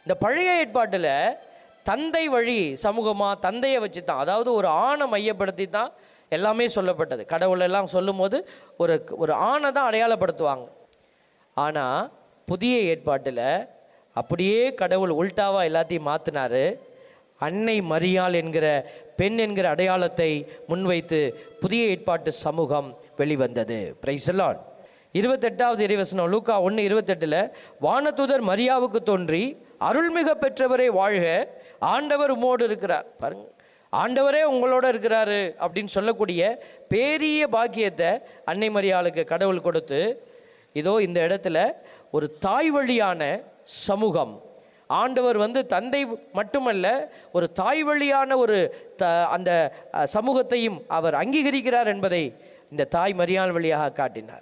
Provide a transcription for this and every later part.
இந்த பழைய ஏற்பாட்டில் தந்தை வழி சமூகமாக தந்தையை வச்சு தான் அதாவது ஒரு ஆணை மையப்படுத்தி தான் எல்லாமே சொல்லப்பட்டது கடவுள் எல்லாம் சொல்லும்போது ஒரு ஒரு ஆணை தான் அடையாளப்படுத்துவாங்க ஆனால் புதிய ஏற்பாட்டில் அப்படியே கடவுள் உல்டாவா எல்லாத்தையும் மாற்றினாரு அன்னை மரியாள் என்கிற பெண் என்கிற அடையாளத்தை முன்வைத்து புதிய ஏற்பாட்டு சமூகம் வெளிவந்தது பிரைசலான் இருபத்தெட்டாவது இறைவசனம் லூக்கா ஒன்று இருபத்தெட்டில் வானதூதர் மரியாவுக்கு தோன்றி அருள்மிக பெற்றவரே வாழ்க ஆண்டவர் உமோடு இருக்கிறார் பாருங்க ஆண்டவரே உங்களோட இருக்கிறாரு அப்படின்னு சொல்லக்கூடிய பேரிய பாக்கியத்தை அன்னை மரியாளுக்கு கடவுள் கொடுத்து இதோ இந்த இடத்துல ஒரு தாய் வழியான சமூகம் ஆண்டவர் வந்து தந்தை மட்டுமல்ல ஒரு தாய் வழியான ஒரு த அந்த அஹ், சமூகத்தையும் அவர் அங்கீகரிக்கிறார் என்பதை இந்த தாய் மரியாள் வழியாக காட்டினார்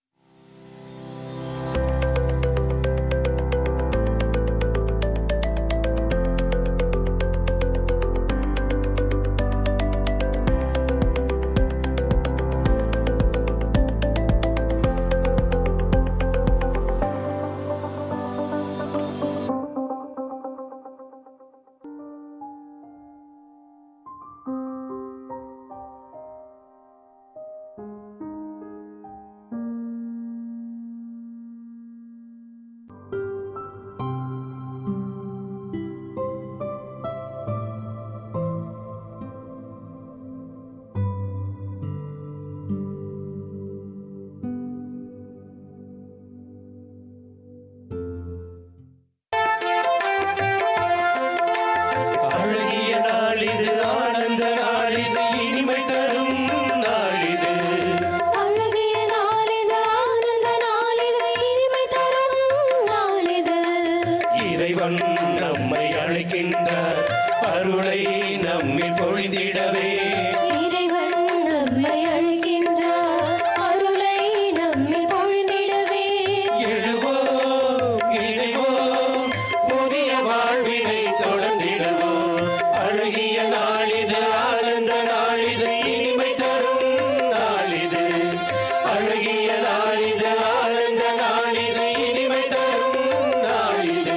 அழகிய நாளிது ஆனந்த நாளிது இனிமை தரும் நாளிது அழகிய நாளிது ஆனந்த நாளிது இனிமை தரும் நாளிது இறைவன் நம்மை அழைக்கின்றார் அருளை நம்மில் பொழிந்திடவே இறைவன் நம்மை அழைக்கின்றார் அருளை நம்மில் பொழிந்திடவே எழுவோம் இணைவோம் புதிய வாழ்வினை தொடர்ந்திடுவோம் அழகிய நாளிது ஆனந்த நாளிது இனிமை தரும் நாளிது அழகிய நாளிது ஆனந்த நாளிது இனிமை தரும் நாளிது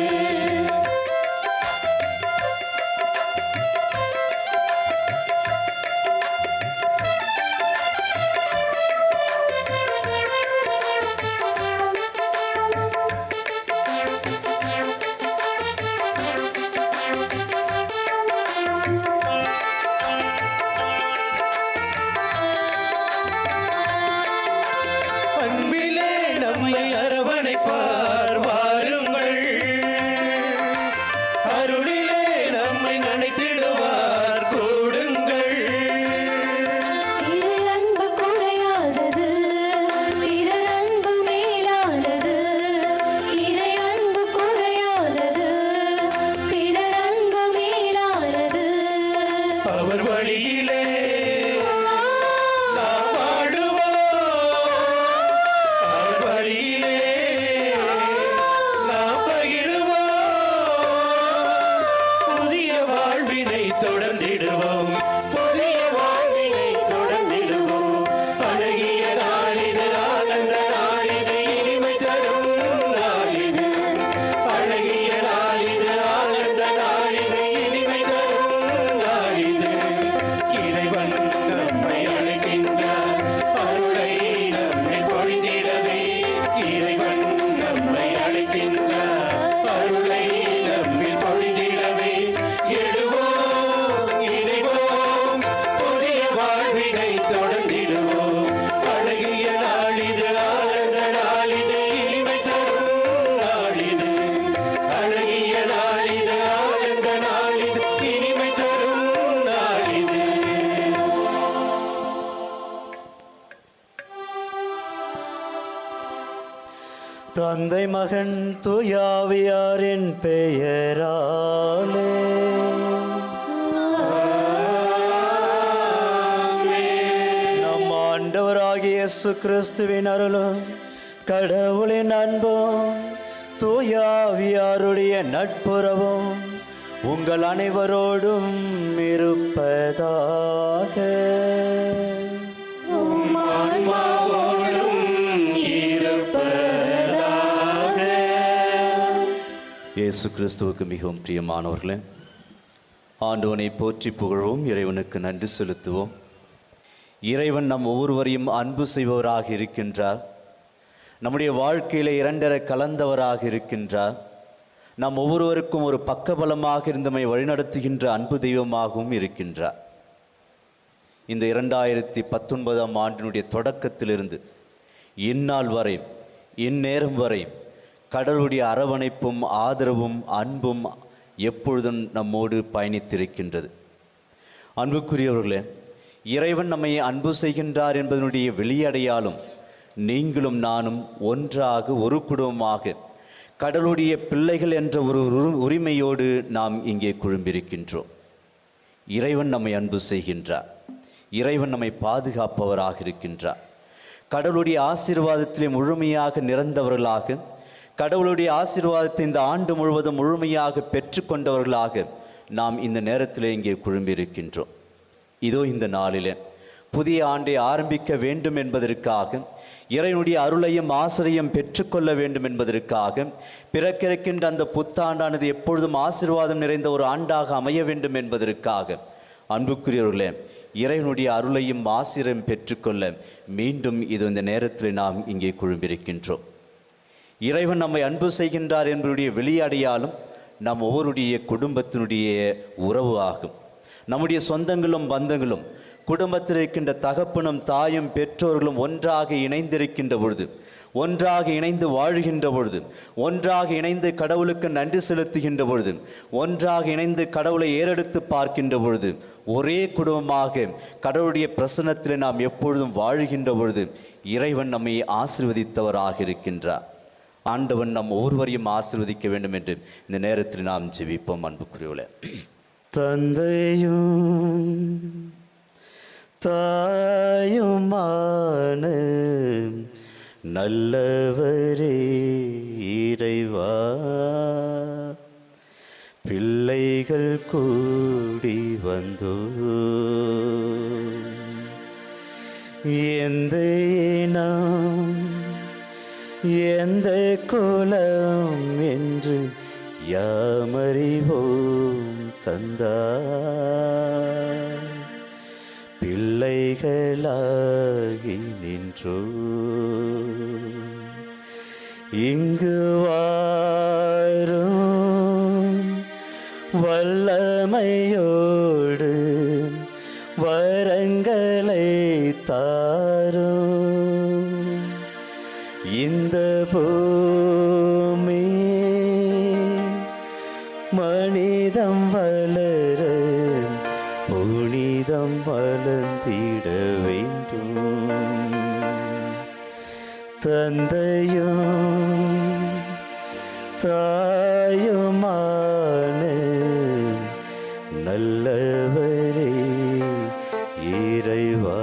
அன்பிலே நம்மை அரவணைப்பார் வாருங்கள் அருளிலே நம்மை நினைத்திடுவார் கூடுங்கள் இறை அன்பு குறையாதது பிறர் அன்பு மேலானது இறை அன்பு குறையாதது பிறர் அன்பு மேலானது அவர் வழியிலே நாம் வாழுவோம் அவர் வழியிலே நாம் பகிருவோம் புதிய வாழ்வினை தொடர்ந்திடுவோம் புதிய வாழ்வினை தொடர்ந்திடுவோம் அழகிய நாளிது ஆனந்த நாளிது இனிமை தரும் நாளிது அழகிய நாளிது ஆனந்த நாளிது இனிமை தரும் நாளிது இறைவன் நம்மை அழைக்கின்றார் அருளை நம்மை பொழிந்திடவே இறைவன் நம்மை அழைக்கின்றார் அருளை நம்மில் பொழிந்திடவே எழுவோம் இணைவோம் புதிய வாழ்வினை தொடர்ந்திடுவோம் அழகிய நாளிது ஆனந்த நாளிது இனிமை தரும் நாளிது அழகிய நாளிது ஆனந்த நாளிது இனிமை தரும் நாளிது தந்தை மகன் துயாவியாரின் பெயராலே நம் ஆண்டவராகிய இயேசு கிறிஸ்துவின் அருளும் கடவுளின் அன்பும் தூயாவியாருடைய நட்புறவும் உங்கள் அனைவரோடும் இருப்பதாக இயேசு கிறிஸ்துவுக்கு மிகவும் பிரியமானவர்களே ஆண்டவனை போற்றி புகழ்வோம் இறைவனுக்கு நன்றி செலுத்துவோம் இறைவன் நம் ஒவ்வொருவரையும் அன்பு செய்பவராக இருக்கின்றார் நம்முடைய வாழ்க்கையில இரண்டரை கலந்தவராக இருக்கின்றார் நம் ஒவ்வொருவருக்கும் ஒரு பக்கபலமாக இருந்தமை வழிநடத்துகின்ற அன்பு தெய்வமாகவும் இருக்கின்றார் இந்த இரண்டாயிரத்தி பத்தொன்பதாம் ஆண்டினுடைய தொடக்கத்திலிருந்து இந்நாள் வரை இந்நேரம் வரை கடவுளுடைய அரவணைப்பும் ஆதரவும் அன்பும் எப்பொழுதும் நம்மோடு பயணித்திருக்கின்றது அன்புக்குரியவர்களே இறைவன் நம்மை அன்பு செய்கின்றார் என்பதனுடைய வெளியடையாலும் நீங்களும் நானும் ஒன்றாக ஒரு குடும்பமாக கடவுளுடைய பிள்ளைகள் என்ற ஒரு உரு- உரிமையோடு நாம் இங்கே குழும்பிருக்கின்றோம் இறைவன் நம்மை அன்பு செய்கின்றார் இறைவன் நம்மை பாதுகாப்பவராக இருக்கின்றார் கடவுளுடைய ஆசீர்வாதத்திலே முழுமையாக நிறந்தவர்களாக கடவுளுடைய ஆசீர்வாதத்தை இந்த ஆண்டு முழுவதும் முழுமையாக பெற்றுக்கொண்டவர்களாக நாம் இந்த நேரத்திலே இங்கே குழும்பியிருக்கின்றோம் இதோ இந்த நாளிலே புதிய ஆண்டை ஆரம்பிக்க வேண்டும் என்பதற்காக இறைவனுடைய அருளையும் ஆசிரியம் பெற்றுக்கொள்ள வேண்டும் என்பதற்காக பிறக்கிருக்கின்ற அந்த புத்தாண்டானது எப்பொழுதும் ஆசீர்வாதம் நிறைந்த ஒரு ஆண்டாக அமைய வேண்டும் என்பதற்காக அன்புக்குரியவர்களே இறைவனுடைய அருளையும் ஆசிரியம் பெற்றுக்கொள்ள மீண்டும் இது இந்த நேரத்தில் நாம் இங்கே குழும்பியிருக்கின்றோம் இறைவன் நம்மை அன்பு செய்கின்றார் என்பதுடைய வெளியடையாலும் நம் ஒவ்வொருடைய குடும்பத்தினுடைய உறவு ஆகும் நம்முடைய சொந்தங்களும் பந்தங்களும் குடும்பத்தில் இருக்கின்ற தகப்பனும் தாயும் பெற்றோர்களும் ஒன்றாக இணைந்திருக்கின்ற பொழுது ஒன்றாக இணைந்து வாழ்கின்ற பொழுது ஒன்றாக இணைந்து கடவுளுக்கு நன்றி செலுத்துகின்ற பொழுது ஒன்றாக இணைந்து கடவுளை ஏறெடுத்து பார்க்கின்ற பொழுது ஒரே குடும்பமாக கடவுளுடைய பிரசன்னத்தில் நாம் எப்பொழுதும் வாழ்கின்ற பொழுது இறைவன் நம்மை ஆசீர்வதித்தவராக இருக்கின்றார் ஆண்டவன் நம் ஒவ்வொருவரையும் ஆசீர்வதிக்க வேண்டும் என்று இந்த நேரத்தில் நாம் ஜெபிப்போம் அன்புக்குரியவளே தந்தையும் தாயுமான நல்லவரே இறைவா பிள்ளைகள் கூடி வந்தோ எந்த இனம் எந்த குலம் என்று யாமறிவோம் தந்தார் பிள்ளைகளாகி நின்றோ இங்கு வாரும் வல்லமையோடு வரங்களை தாரும் இந்த பூமி மனிதம் வளர புனிதம் வளர்ந்திட வேண்டும் தந்தையும் தாயுமான நல்லவரே இறைவா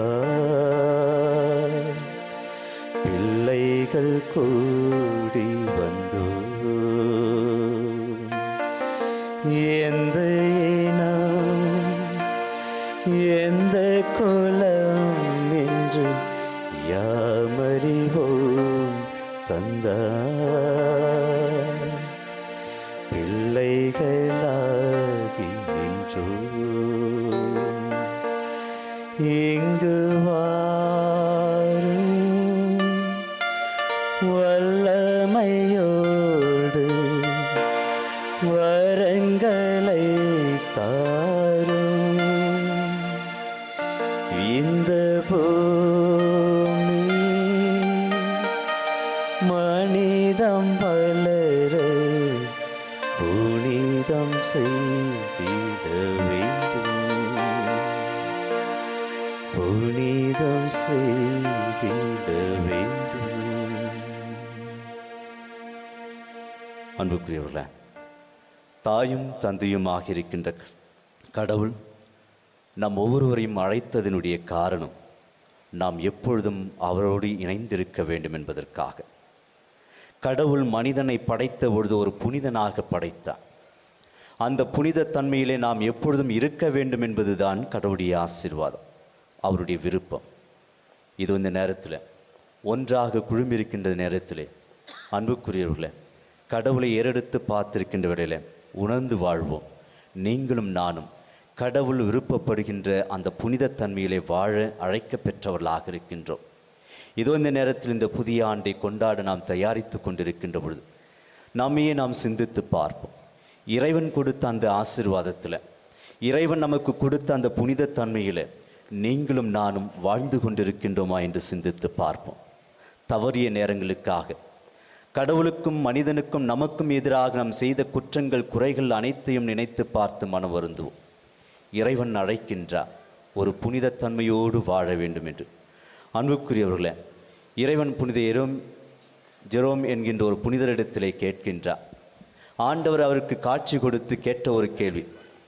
பிள்ளைகள் கூடி வந்தோ எந்த இனம் எந்த குலம் என்று யாமறிவோம் தந்தார் பிள்ளைகளாகி நின்றோ இங்கு வாரும் வல்லமையோடு வரங்களை தாரும் இந்த பூமி மனிதம் வளர புனிதம் செய்திட வேண்டும் புனிதம் செய்திட வேண்டும் அன்புக்குரியவர்களே தாயும் தந்தையுமாக இருக்கின்ற கடவுள் நம் ஒவ்வொருவரையும் அழைத்ததனுடைய காரணம் நாம் எப்பொழுதும் அவரோடு இணைந்திருக்க வேண்டும் என்பதற்காக கடவுள் மனிதனை படைத்த பொழுது ஒரு புனிதனாக படைத்தார் அந்த புனித தன்மையிலே நாம் எப்பொழுதும் இருக்க வேண்டும் என்பதுதான் கடவுளுடைய ஆசீர்வாதம் அவருடைய விருப்பம் இது இந்த நேரத்தில் ஒன்றாக குழுமிருக்கின்ற நேரத்திலே அன்புக்குரியவர்களே கடவுளை ஏறெடுத்து பார்த்திருக்கின்ற வேளையில உணர்ந்து வாழ்வோம் நீங்களும் நானும் கடவுள் விருப்பப்படுகின்ற அந்த புனித தன்மையிலே வாழ அழைக்க பெற்றவர்களாக இருக்கின்றோம் இதோ இந்த நேரத்தில் இந்த புதிய ஆண்டை கொண்டாட நாம் தயாரித்து கொண்டிருக்கின்ற பொழுது நம்மையே நாம் சிந்தித்து பார்ப்போம் இறைவன் கொடுத்த அந்த ஆசீர்வாதத்தில் இறைவன் நமக்கு கொடுத்த அந்த புனித தன்மையில் நீங்களும் நானும் வாழ்ந்து கொண்டிருக்கின்றோமா என்று சிந்தித்து பார்ப்போம் தவறிய நேரங்களுக்காக கடவுளுக்கும் மனிதனுக்கும் நமக்கும் எதிராக நாம் செய்த குற்றங்கள் குறைகள் அனைத்தையும் நினைத்து பார்த்து மனம் வருந்துவோம் இறைவன் அழைக்கின்றார் ஒரு புனித தன்மையோடு வாழ வேண்டும் என்று அன்புக்குரியவர்களே இறைவன் புனித எரோம் ஜெரோம் என்கின்ற ஒரு புனிதரிடத்திலே கேட்கின்றார் ஆண்டவர் அவருக்கு காட்சி கொடுத்து கேட்ட ஒரு கேள்வி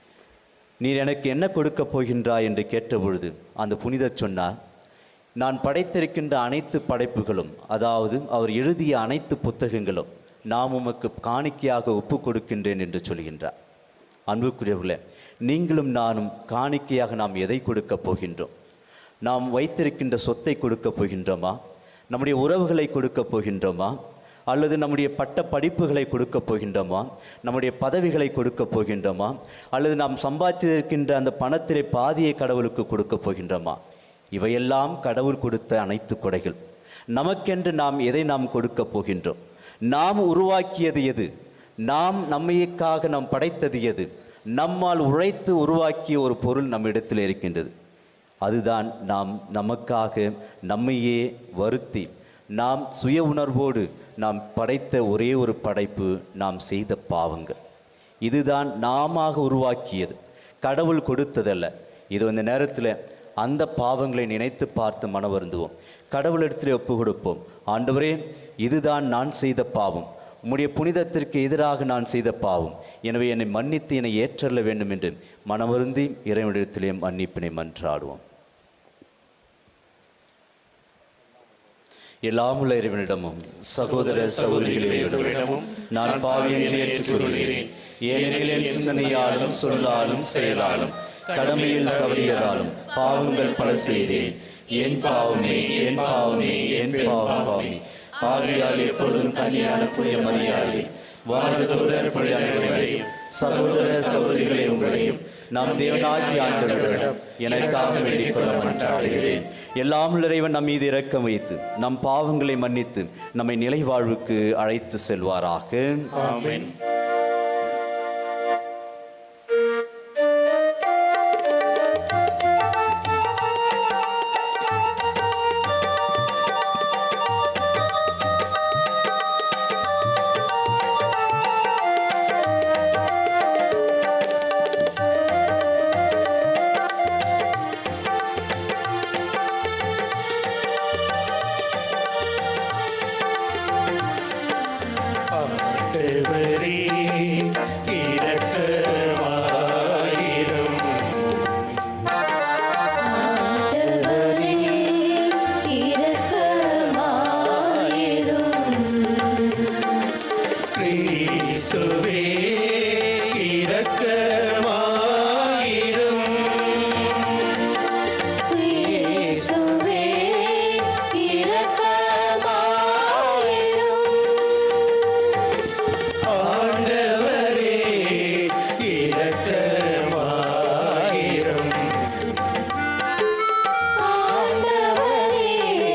நீர் எனக்கு என்ன கொடுக்கப் போகின்றாய் என்று கேட்டபொழுது அந்த புனிதர் சொன்னார் நான் படைத்திருக்கின்ற அனைத்து படைப்புகளும் அதாவது அவர் எழுதிய அனைத்து புத்தகங்களும் நாம் உமக்கு காணிக்கையாக ஒப்பு கொடுக்கின்றேன் என்று சொல்கின்றார் அன்புக்குரியவர்களே நீங்களும் நானும் காணிக்கையாக நாம் எதை கொடுக்கப் போகின்றோம் நாம் வைத்திருக்கின்ற சொத்தை கொடுக்கப் போகின்றோமா நம்முடைய உறவுகளை கொடுக்கப் போகின்றோமா அல்லது நம்முடைய பட்ட படிப்புகளை கொடுக்கப் போகின்றோமா நம்முடைய பதவிகளை கொடுக்கப் போகின்றோமா அல்லது நாம் சம்பாதித்திருக்கின்ற அந்த பணத்திலே பாதியை கடவுளுக்கு கொடுக்கப் போகின்றோமா இவையெல்லாம் கடவுள் கொடுத்த அனைத்து கொடைகள் நமக்கென்று நாம் எதை நாம் கொடுக்கப் போகின்றோம் நாம் உருவாக்கியது எது நாம் நம்மைக்காக நாம் படைத்தது எது நம்மால் உழைத்து உருவாக்கிய ஒரு பொருள் நம்மிடத்தில் இருக்கின்றது அதுதான் நாம் நமக்காக நம்மையே வருத்தி நாம் சுய உணர்வோடு நாம் படைத்த ஒரே ஒரு படைப்பு நாம் செய்த பாவங்கள் இதுதான் நாம உருவாக்கியது கடவுள் கொடுத்ததல்ல இது இந்த நேரத்தில் அந்த பாவங்களை நினைத்து பார்த்து மனவருந்துவோம் கடவுளிடத்தில் ஒப்பு கொடுப்போம் ஆண்டவரே இதுதான் நான் செய்த பாவம் உம்முடைய புனிதத்திற்கு எதிராக நான் செய்த பாவம் எனவே என்னை மன்னித்து என்னை ஏற்றல்ல வேண்டும் என்று மனவருந்தி இறைவனிடத்திலே மன்னிப்பினை மன்றாடுவோம் எல்லாமுள்ள இறைவனிடமும் சகோதர சகோதரிகளிடமும் நான் பாவி என்று ஏற்றுக்கொள்கிறேன் ஏனெனில் என் சிந்தனையாலும் சொல்லாலும் செயலாலும் கடமையில் தவறியதாலும் பாவங்கள் பல செய்தேன் என் பாவமே என் பாவமே என் பாவம் பாவமே ஆவியால் எப்பொழுதும் கன்னியான புனித மரியாதை வானதூதர் புனிதர்களே சகோதர சகோதரிகளே உங்களையும் நாம் தேவனாகி ஆண்டவர்களிடம் எனக்காக வேண்டிக் கொள்ள மன்றாடுகிறேன் எல்லாம் இறைவன் நம் மீது இரக்கம் வைத்து நம் பாவங்களை மன்னித்து நம்மை நிலை வாழ்வுக்கு அழைத்து செல்வாராக ஆமென் ஆண்டவரே இரக்கமாயிரும் ஆண்டவரே இரக்கமாயிரும் கிறிஸ்துவே இரக்கமாயிரும் கிறிஸ்துவே இரக்கமாயிரும் ஆண்டவரே இரக்கமாயிரும் ஆண்டவரே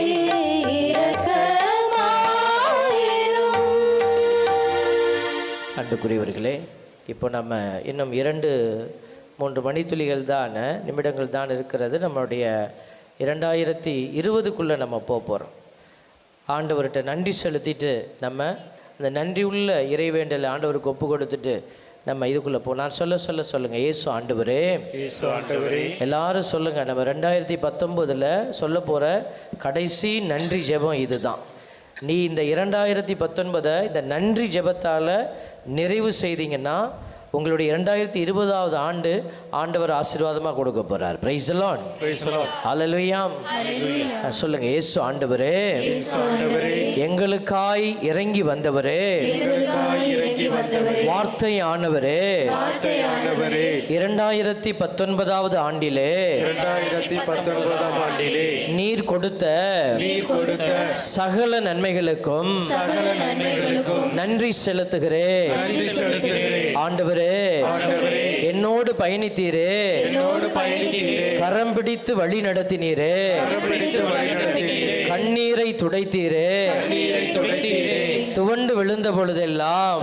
இரக்கமாயிரும் அன்புக்குரியவர்களே இப்போ நம்ம இன்னும் இரண்டு மூன்று மணித்துளிகள் தான் நிமிடங்கள் தான் இருக்கிறது நம்மளுடைய இரண்டாயிரத்தி இருபதுக்குள்ளே நம்ம போக போகிறோம் ஆண்டவர்கிட்ட நன்றி செலுத்திட்டு நம்ம அந்த நன்றி உள்ள இறைவேண்டலை ஆண்டவருக்கு ஒப்பு கொடுத்துட்டு நம்ம இதுக்குள்ளே போ நான் சொல்ல சொல்ல சொல்லுங்கள் ஏசு ஆண்டவரே இயேசு ஆண்டவரே எல்லாரும் சொல்லுங்க நம்ம ரெண்டாயிரத்தி பத்தொம்போதில் சொல்ல போகிற கடைசி நன்றி ஜெபம் இதுதான் நீ இந்த இரண்டாயிரத்தி பத்தொன்பதை இந்த நன்றி ஜெபத்தால் நிறைவு செய்தீங்கன்னா உங்களுடைய இரண்டாயிரத்தி இருபதாவது ஆண்டு ஆண்டவர் ஆசீர்வாதமாக கொடுக்க போறார் praise Lord Praise the Lord. ஹalleluya சொல்லுங்க இயேசு ஆண்டவரே ஆண்டவரே எங்களுக்காய் இறங்கி வந்தவரே எங்களுக்காய் இறங்கி வந்தவரே வார்த்தை ஆனவரே வார்த்தையானவரே இரண்டாயிரத்தி பத்தொன்பதாவது ஆண்டிலே இரண்டாயிரத்தி பத்தொன்பதாம் ஆண்டிலே நீர் கொடுத்த நீர் கொடுத்த சகல நன்மைகளுக்கும் சகல நன்மைகளுக்கும் நன்றி செலுத்துகிறேன் நன்றி செலுத்துகிறேன் ஆண்டவரே ஆண்டவரே என்னோடு பயணித்தீரே என்னோடு பயணித்தீரே கரம் பிடித்து வழி நடத்தினீரே பிடித்து வழிநடத்துகிறே கண்ணீரை துடைத்தீரே நீரை துடைத்தீரே துவண்டு விழுந்த பொழுதெல்லாம்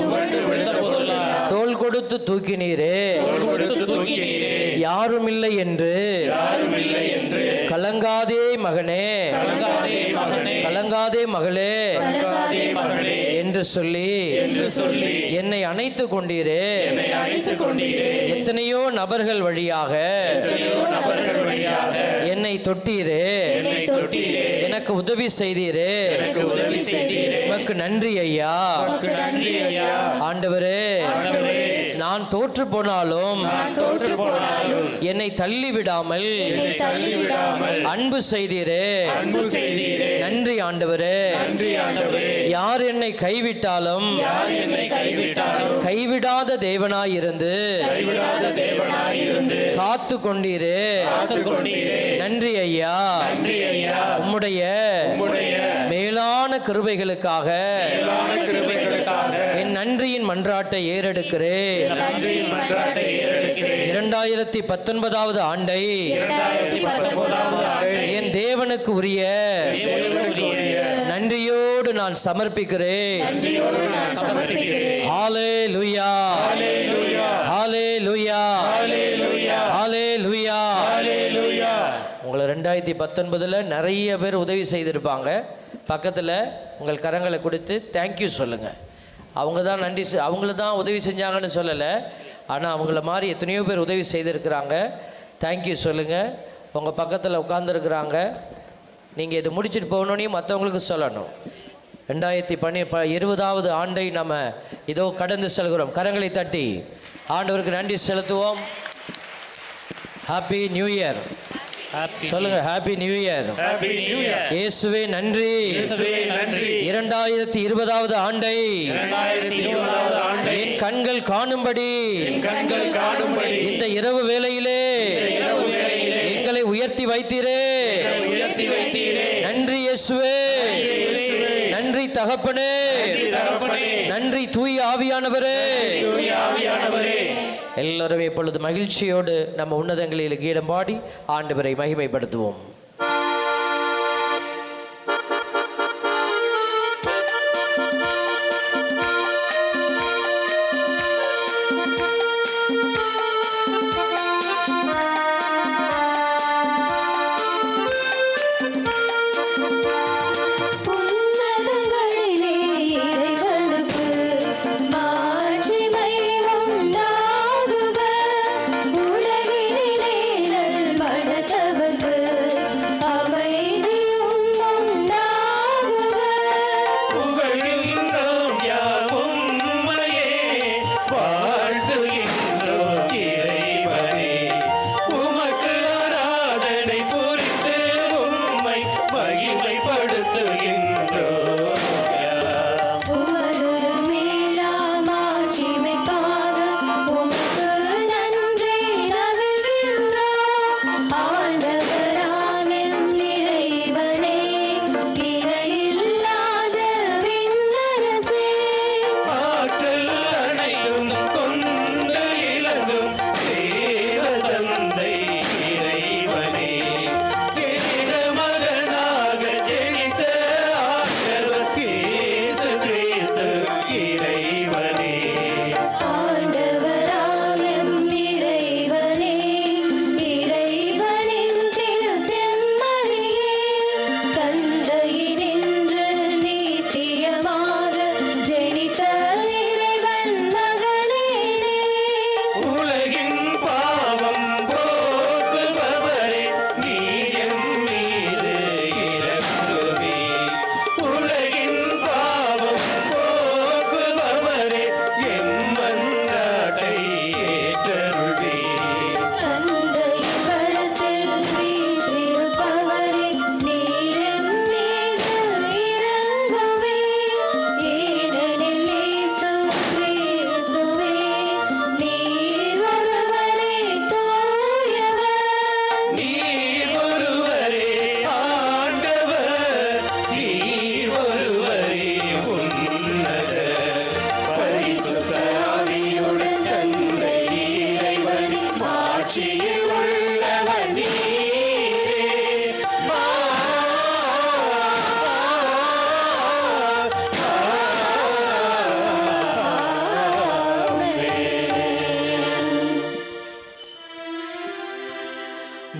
தோள் கொடுத்து தூக்கினீரே கொடுத்து தூக்கினீரே யாரும் இல்லை என்று யாரும் இல்லை என்று கலங்காதே மகனே கலங்காதே மகனே கலங்காதே மகளே கலங்காதே மகளே என்று சொல்லி என்று சொல்லி என்னை அணைத்து கொண்டீரே என்னை அழைத்துக் கொண்டீரே எத்தனையோ நபர்கள் வழியாக எத்தனையோ நபர்கள் வழியாக என்னை தொட்டீரே என்னை தொட்டீரே எனக்கு உதவி செய்தீரே எனக்கு உதவி செய்தீரே உமக்கு நன்றி ஐயா உமக்கு நன்றி ஐயா ஆண்டவரே ஆண்டவரே நான் தோற்று போனாலும் நான் தோற்று போனாலும் என்னை தள்ளி விடாமல் என்னை தள்ளிவிடாமல் அன்பு செய்தீரே அன்பு செய்தீரே நன்றி ஆண்டவரே நன்றி ஆண்டவரே யார் என்னை கைவிட்டாலும் யார் என்னை கைவிட்டாலும் கைவிடாத தேவனாயிருந்து கைவிடாத தேவனாய் இருந்து காத்து கொண்டீரே காத்துக் கொண்டீரே நன்றி ஐயா நன்றி ஐயா உம்முடைய உம்முடைய மேலான கிருபைகளுக்காக மேலான கிருபைகளுக்காக என் நன்றியின் மன்றாட்டை ஏறெடுக்கிறேன் நன்றியின் மன்றாட்டை ஏறெடுக்கிறேன் இரண்டாயிரத்தி பத்தொன்பதாவது ஆண்டை இரண்டாயிரத்தி பத்தொன்பதாவது ஆண்டை என் தேவனுக்கு உரிய தேவனுக்குரிய நன்றியோடு நான் சமர்ப்பிக்கிறேன் நன்றியோடு நான் சமர்ப்பிக்கிறேன் ஹாலே லுயா ஹாலே லுயா ஹாலே லுயா ஹalleluya உங்களை ரெண்டாயிரத்தி பத்தொன்பதில் நிறைய பேர் உதவி செய்திருப்பாங்க பக்கத்தில் உங்கள் கரங்களை கொடுத்து தேங்க்யூ சொல்லுங்கள் அவங்க தான் நன்றி செ- அவங்கள தான் உதவி செஞ்சாங்கன்னு சொல்லலை ஆனால் அவங்கள மாதிரி எத்தனையோ பேர் உதவி செய்திருக்கிறாங்க தேங்க்யூ சொல்லுங்கள் உங்கள் பக்கத்தில் உட்காந்துருக்குறாங்க நீங்கள் இது முடிச்சுட்டு போகணுன்னே மற்றவங்களுக்கு சொல்லணும் ரெண்டாயிரத்தி பன்னி ப இருபதாவது ஆண்டை நம்ம இதோ கடந்து செல்கிறோம் கரங்களை தட்டி ஆண்டவருக்கு நன்றி செலுத்துவோம் ஹாப்பி நியூ இயர் சொல்லுங்க happy new year happy new year இயேசுவே நன்றி இயேசுவே நன்றி இரண்டாயிரத்தி இருபதாவது ஆண்டை இரண்டாயிரத்தி இருபதாவது ஆண்டை என் கண்கள் காணும்படி கண்கள் காணும்படி இந்த இரவு வேளையிலே எங்களை உயர்த்தி வைத்தீரே உயர்த்தி வைத்தீரே நன்றி இயேசுவே நன்றி தகப்பனே தகப்பனே நன்றி தூய ஆவியானவரே தூய ஆவியானவரே எல்லாரும் இப்பொழுது மகிழ்ச்சியோடு நம்ம உன்னதங்களில் கீடம் பாடி ஆண்டவரை மகிமைப்படுத்துவோம் உன்னதங்களிலே இறைவனுக்கு மாட்சிமை உண்டாகுக. உலகினிலே நல்வளத்தவர்க்கு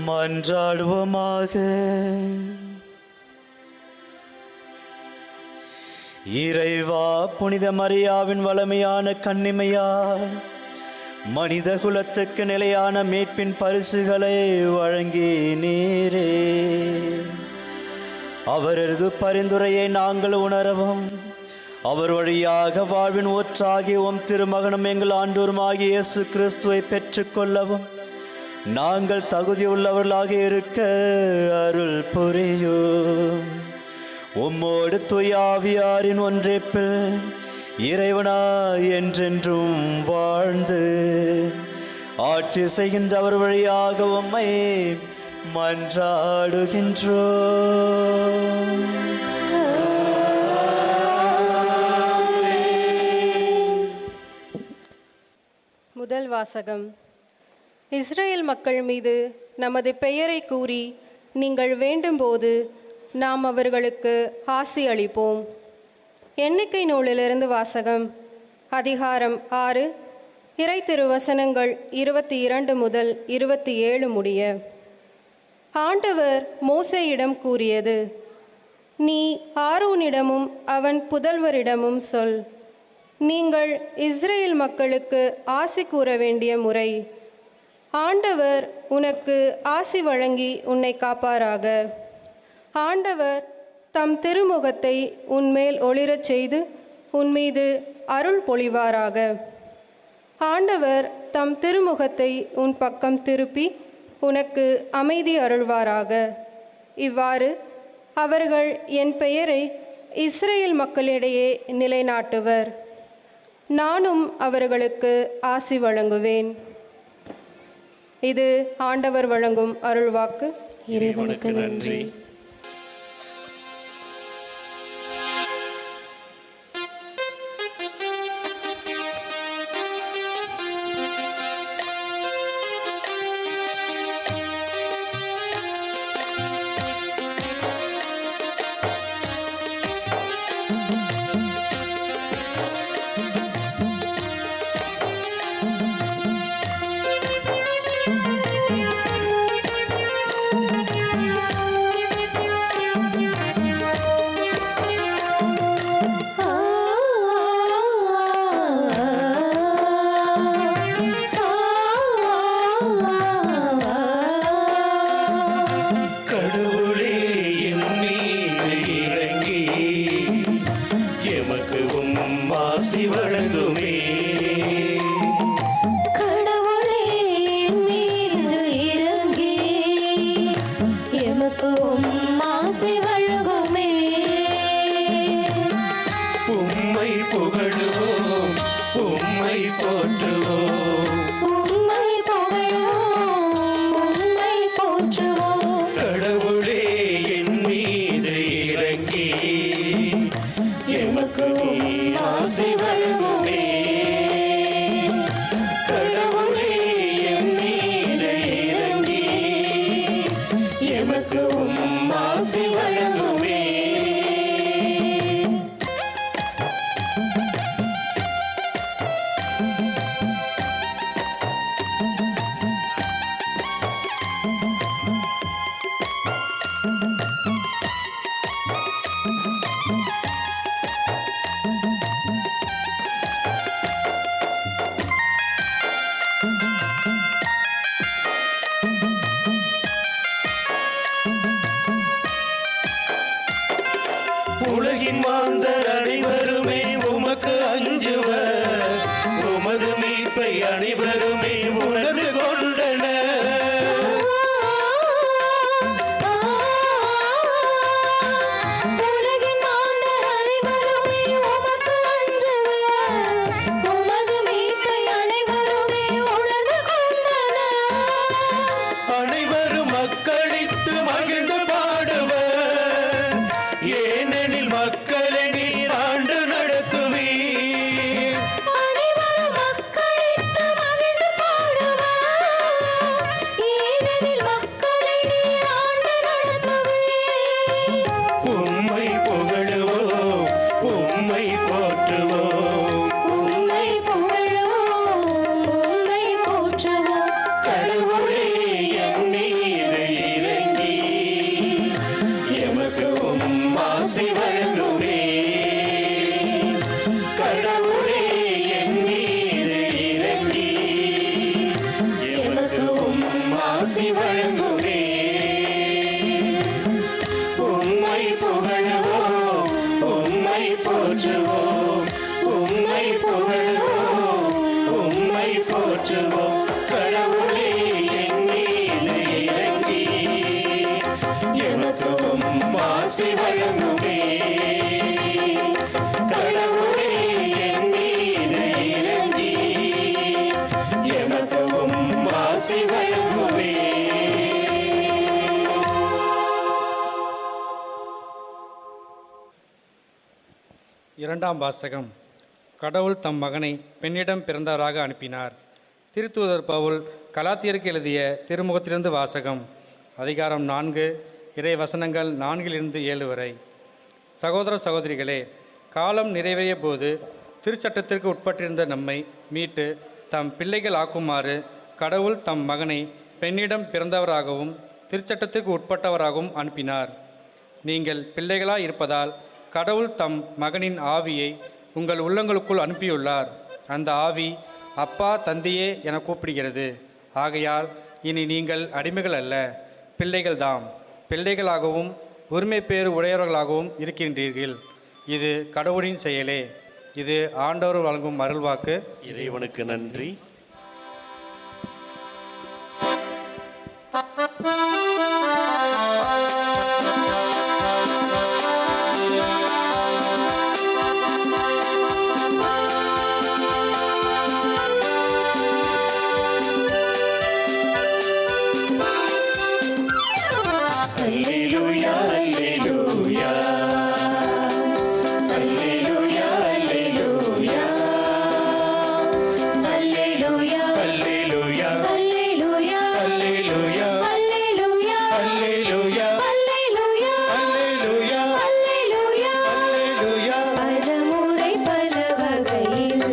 மன்றாடுவோமாக இறைவா புனித மரியாவின் வளமையான கண்ணிமையால் மனித குலத்துக்கு நிலையான மீட்பின் பரிசுகளை வழங்கி நீரே அவரது பரிந்துரையை நாங்கள் உணரவும் அவர் வழியாக வாழ்வின் ஊற்றாகி உம் திருமகனும் எங்கள் ஆண்டோருமாகிய இயேசு கிறிஸ்துவை பெற்றுக்கொள்ளவும் நாங்கள் தகுதியுள்ளவர்களாக இருக்க அருள் புரியும் உம்மோடு துயாவியாரின் ஒன்றைப்பில் இறைவனா என்றென்றும் வாழ்ந்து ஆட்சி செய்கின்ற அவர் வழியாக உம்மை மன்றாடுகின்றோம் முதல் வாசகம் இஸ்ரேல் மக்கள் மீது நமது பெயரை கூறி நீங்கள் வேண்டும்போது நாம் அவர்களுக்கு ஆசி அளிப்போம் எண்ணிக்கை நூலிலிருந்து வாசகம் அதிகாரம் ஆறு இறை திருவசனங்கள் இருபத்தி இரண்டு முதல் இருபத்தி ஏழு முடிய ஆண்டவர் மோசேயிடம் கூறியது நீ ஆரோனிடமும் அவன் புதல்வரிடமும் சொல் நீங்கள் இஸ்ரேல் மக்களுக்கு ஆசி கூற வேண்டிய முறை ஆண்டவர் உனக்கு ஆசி வழங்கி உன்னை காப்பாராக ஆண்டவர் தம் திருமுகத்தை உன்மேல் ஒளிரச் செய்து உன்மீது அருள் பொழிவாராக ஆண்டவர் தம் திருமுகத்தை உன் பக்கம் திருப்பி உனக்கு அமைதி அருள்வாராக இவ்வாறு அவர்கள் என் பெயரை இஸ்ரேல் மக்களிடையே நிலைநாட்டுவர் நானும் அவர்களுக்கு ஆசி வழங்குவேன் இது ஆண்டவர் வழங்கும் அருள்வாக்கு இறைவனுக்கு நன்றி கடவுளே என் மீது இறங்கி எமக்கு உம் ஆசி வழங்குமே கடவுளே என் மீது இறங்கி எமக்கு உம் ஆசி வழங்குமே உம்மை புகழுவோம் உம்மை போற்றுவோம் உம்மை புகழுவோம் உம்மை போற்றுவோம் கடவுளே என் மீது இறங்கி எமக்கு உம் ஆசி வழங்குமே கடவுளே என் மீது இறங்கி எமக்கு உம் ஆசி வழங்குமே உலகின் மாந்தர் அனைவருமே உமக்கு அஞ்சுவர் உமது மீட்பை அனைவருமே உணர்ந்து கொண்டனர் உலகின் மாந்தர் அனைவருமே உமக்கு அஞ்சுவர் உமது மீட்பை அனைவருமே உணர்ந்து கொண்டனர் அனைவரும் மக்களித்து மகிழ்ந்து பாடுவர் ஏனெனில் மக்களை நீர் ஆண்டு நடத்துவீர் அனைவரும் மக்களித்து மகிழ்ந்து பாடுவர் ஆசி வழங்குவே உம்மை புகழுவோம் உம்மை போற்றுவோம் உம்மை புகழுவோம் உம்மை போற்றுவோம் கடவுளே என் மீது இறங்கி எமக்கு உம் ஆசி வழங்குவே கடவுளே என் மீது இறங்கி எமக்கு உம் ஆசி வழங்குவே இரண்டாம் வாசகம் கடவுள் தம் மகனை பெண்ணிடம் பிறந்தவராக அனுப்பினார் திருத்தூதர் பவுல் கலாத்தியருக்கு எழுதிய திருமுகத்திலிருந்து வாசகம் அதிகாரம் நான்கு இறை வசனங்கள் நான்கிலிருந்து ஏழு வரை சகோதர சகோதரிகளே காலம் நிறைவேறிய போது திருச்சட்டத்திற்கு உட்பட்டிருந்த நம்மை மீட்டு தம் பிள்ளைகள் ஆக்குமாறு கடவுள் தம் மகனை பெண்ணிடம் பிறந்தவராகவும் திருச்சட்டத்திற்கு உட்பட்டவராகவும் அனுப்பினார் நீங்கள் பிள்ளைகளாய் இருப்பதால் கடவுள் தம் மகனின் ஆவியை உங்கள் உள்ளங்களுக்குள் அனுப்பியுள்ளார் அந்த ஆவி அப்பா தந்தையே என கூப்பிடுகிறது ஆகையால் இனி நீங்கள் அடிமைகள் அல்ல பிள்ளைகள்தாம் பிள்ளைகளாகவும் உரிமை பேறு உடையவர்களாகவும் இருக்கின்றீர்கள் இது கடவுளின் செயலே இது ஆண்டவர் வழங்கும் அருள்வாக்கு இறைவனுக்கு நன்றி அல்லேலூயா அல்லேலூயா அல்லேலூயா அல்லேலூயா அல்லேலூயா அல்லேலூயா அல்லேலூயா அல்லேலூயா அல்லேலூயா அல்லேலூயா அல்லேலூயா அல்லேலூயா அல்லேலூயா அல்லேலூயா பலமுறை பல வகையில்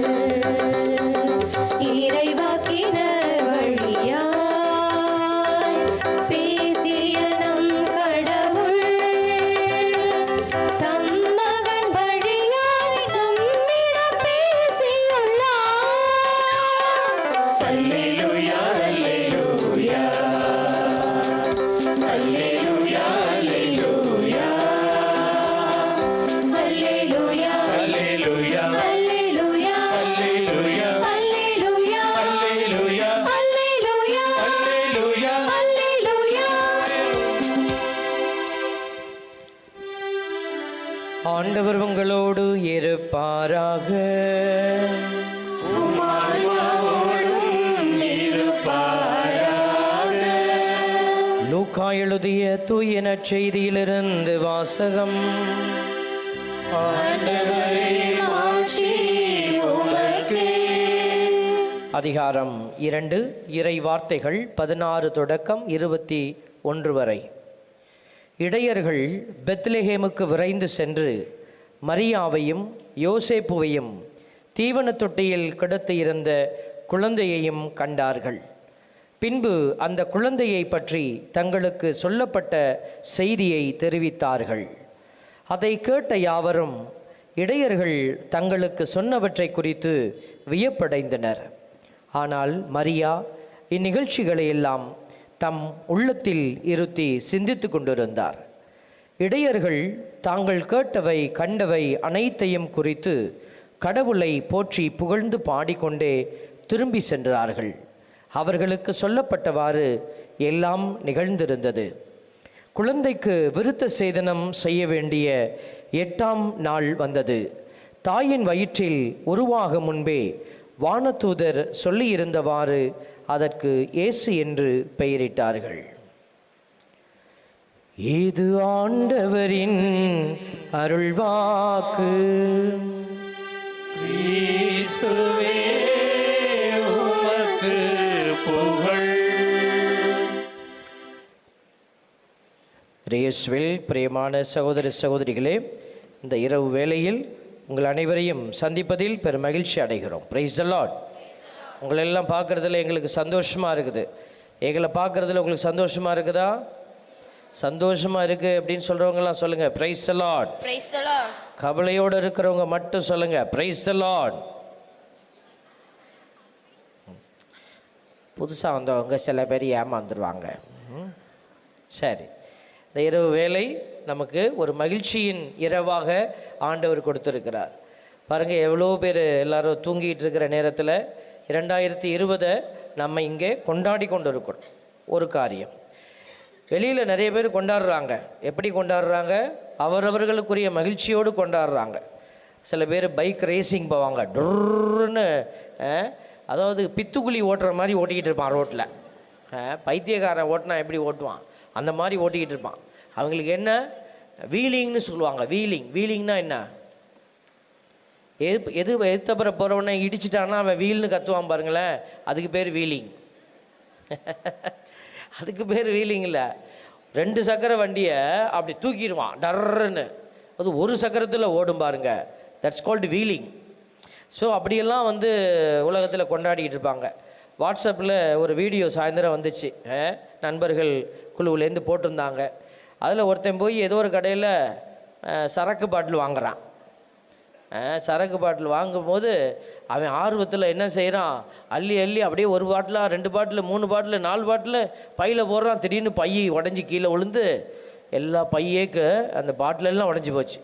இறைவாக்கினர் வழியாய் பேசிய நம் கடவுள் தம் மகன் வழியாய் நம்மிடம் பேசியுள்ளார் அல்லேலூயா அல்லேலூயா அல்லேலூயா அல்லேலூயா அல்லேலூயா அல்லேலூயா அல்லேலூயா அல்லேலூயா அல்லேலூயா அல்லேலூயா அல்லேலூயா அல்லேலூயா அல்லேலூயா ஆண்டவர் உங்களோடு இருப்பாராக லூக்கா எழுதிய தூய நற்செய்தியிலிருந்து வாசகம் மாட்சி உமக்கே அதிகாரம் இரண்டு இறை வார்த்தைகள் பதினாறு தொடக்கம் இருபத்தி ஒன்று வரை இடையர்கள் பெத்லெஹேமுக்கு விரைந்து சென்று மரியாவையும் யோசேப்புவையும் தீவனத் தொட்டியில் கிடத்து இருந்த குழந்தையையும் கண்டார்கள் பின்பு அந்த குழந்தையை பற்றி தங்களுக்கு சொல்லப்பட்ட செய்தியை தெரிவித்தார்கள் அதை கேட்ட யாவரும் இடையர்கள் தங்களுக்கு சொன்னவற்றை குறித்து வியப்படைந்தனர் ஆனால் மரியா இந்நிகழ்ச்சிகளை எல்லாம் தம் உள்ளத்தில் இருத்தி சிந்தித்து கொண்டிருந்தார் இடையர்கள் தாங்கள் கேட்டவை கண்டவை அனைத்தையும் குறித்து கடவுளை போற்றி புகழ்ந்து பாடிக்கொண்டே திரும்பி சென்றார்கள் அவர்களுக்கு சொல்லப்பட்டவாறு எல்லாம் நிகழ்ந்திருந்தது குழந்தைக்கு விருத்த சேதனம் செய்ய வேண்டிய எட்டாம் நாள் வந்தது தாயின் வயிற்றில் உருவாக முன்பே வானதூதர் சொல்லியிருந்தவாறு அதற்கு இயேசு என்று பெயரிட்டார்கள் இது ஆண்டவரின் அருள்வாக்கு இயேசுவே உமக்கு புகழ் ரேஸ்வில் பிரியமான சகோதர சகோதரிகளே இந்த இரவு வேளையில் உங்கள் அனைவரையும் சந்திப்பதில் பெரும் மகிழ்ச்சி அடைகிறோம் பிரைஸ் லார்ட் உங்களெல்லாம் பார்க்குறதுல எங்களுக்கு சந்தோஷமாக இருக்குது எங்களை பார்க்குறதுல உங்களுக்கு சந்தோஷமாக இருக்குதா சந்தோஷமாக இருக்குது அப்படின்னு சொல்கிறவங்கலாம் சொல்லுங்கள் praise Lord Praise the Lord. கவலையோடு இருக்கிறவங்க மட்டும் சொல்லுங்கள் பிரைஸ் லார்ட் புதுசாக வந்தவங்க சில பேர் ஏமாந்துருவாங்க ம். சரி இந்த இரவு வேலை நமக்கு ஒரு மகிழ்ச்சியின் இரவாக ஆண்டவர் கொடுத்திருக்கிறார் பாருங்கள் எவ்வளோ பேர் எல்லாரும் தூங்கிட்டு இருக்கிற நேரத்தில் இரண்டாயிரத்தி இருபதை நம்ம இங்கே கொண்டாடி கொண்டு இருக்கிறோம் ஒரு காரியம் வெளியில் நிறைய பேர் கொண்டாடுறாங்க எப்படி கொண்டாடுறாங்க அவரவர்களுக்குரிய மகிழ்ச்சியோடு கொண்டாடுறாங்க சில பேர் பைக் ரேசிங் போவாங்க டுர்ன்னு அஹ், அதாவது பித்துக்குழி ஓட்டுற மாதிரி ஓட்டிக்கிட்டு இருப்பான் ரோட்டில் பைத்தியக்காரன் ஓட்டினா எப்படி ஓட்டுவான் அந்த மாதிரி ஓட்டிக்கிட்டு இருப்பான் அவங்களுக்கு என்ன வீலிங்னு சொல்லுவாங்க வீலிங் வீலிங்னா என்ன எது எது எத்தப்புற போகிறவனை இடிச்சிட்டான்னா அவன் வீல்னு கத்துவான் பாருங்களேன் அதுக்கு பேர் வீலிங் அதுக்கு பேர் வீலிங் இல்லை ரெண்டு சக்கர வண்டியை அப்படி தூக்கிடுவான் டர்ன்னு அது ஒரு சக்கரத்தில் ஓடும் பாருங்க தட்ஸ் கால்டு வீலிங் ஸோ அப்படியெல்லாம் வந்து உலகத்தில் கொண்டாடிக்கிட்டு இருப்பாங்க வாட்ஸ்அப்பில் ஒரு வீடியோ சாயந்தரம் வந்துச்சு அஹ், நண்பர்கள் குழுவிலேருந்து போட்டிருந்தாங்க அதில் ஒருத்தன் போய் ஏதோ ஒரு கடையில் சரக்கு பாட்டில் வாங்குறான் அஹ், சரக்கு பாட்டில் வாங்கும்போது அவன் ஆர்வத்தில் என்ன செய்கிறான் அள்ளி அள்ளி அப்படியே ஒரு பாட்டிலா ரெண்டு பாட்டில் மூணு பாட்டில் நாலு பாட்டில் பையில் போடுறான் திடீர்னு பை உடஞ்சி கீழே விழுந்து எல்லா பையேக்கு அந்த பாட்டில் எல்லாம் உடஞ்சி போச்சு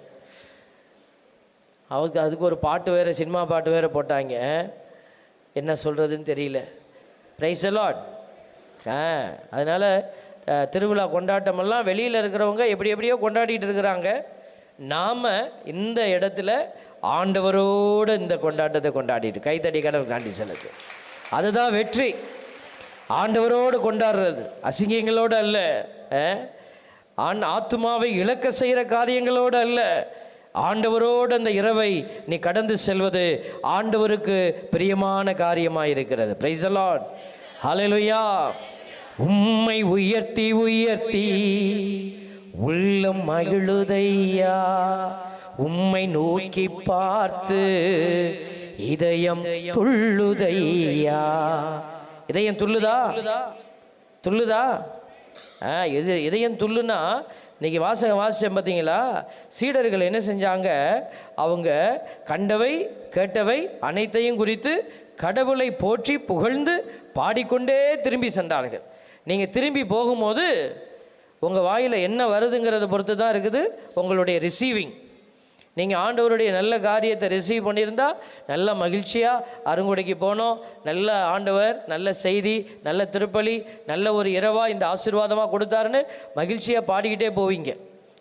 அவருக்கு அதுக்கு ஒரு பாட்டு வேறு சினிமா பாட்டு வேறு போட்டாங்க என்ன சொல்கிறதுன்னு தெரியல ப்ரைஸ் அலாட் ஆ அதனால் அஹ், திருவிழா கொண்டாட்டமெல்லாம் வெளியில் இருக்கிறவங்க எப்படி எப்படியோ கொண்டாடிட்டு இருக்கிறாங்க நாம் இந்த இடத்துல ஆண்டவரோடு இந்த கொண்டாட்டத்தை கொண்டாடிட்டு கைத்தடி கடவுள் காண்டி செலுத்து அதுதான் வெற்றி ஆண்டவரோடு கொண்டாடுறது அசிங்கங்களோடு அல்ல அஹ்? ஆண் ஆத்துமாவை இழக்க செய்கிற காரியங்களோடு அல்ல ஆண்டவரோடு அந்த இரவை நீ கடந்து செல்வது ஆண்டவருக்கு பிரியமான காரியமாக இருக்கிறது பிரைஸ் அலாட் ஹalleluya உம்மை உயர்த்தி உயர்த்தி உள்ளம் மகிழுதையா உம்மை நோக்கி பார்த்து இதயம் துள்ளுதையா இதயம் துள்ளுதா துள்ளுதா ஆ இது இதயம் துள்ளுனா இன்னைக்கு வாசகம் வாசிச்சேன் பார்த்தீங்களா சீடர்கள் என்ன செஞ்சாங்க அவங்க கண்டவை கேட்டவை அனைத்தையும் குறித்து கடவுளை போற்றி புகழ்ந்து பாடிக்கொண்டே திரும்பி சென்றார்கள் நீங்கள் திரும்பி போகும்போது உங்கள் வாயில் என்ன வருதுங்கிறத பொறுத்து தான் இருக்குது உங்களுடைய ரிசீவிங் நீங்கள் ஆண்டவருடைய நல்ல காரியத்தை ரிசீவ் பண்ணியிருந்தா நல்ல மகிழ்ச்சியாக அருங்குடைக்கு போனோம் நல்ல ஆண்டவர் நல்ல செய்தி நல்ல திருப்பலி நல்ல ஒரு இரவா இந்த ஆசீர்வாதமாக கொடுத்தாருன்னு மகிழ்ச்சியாக பாடிக்கிட்டே போவீங்க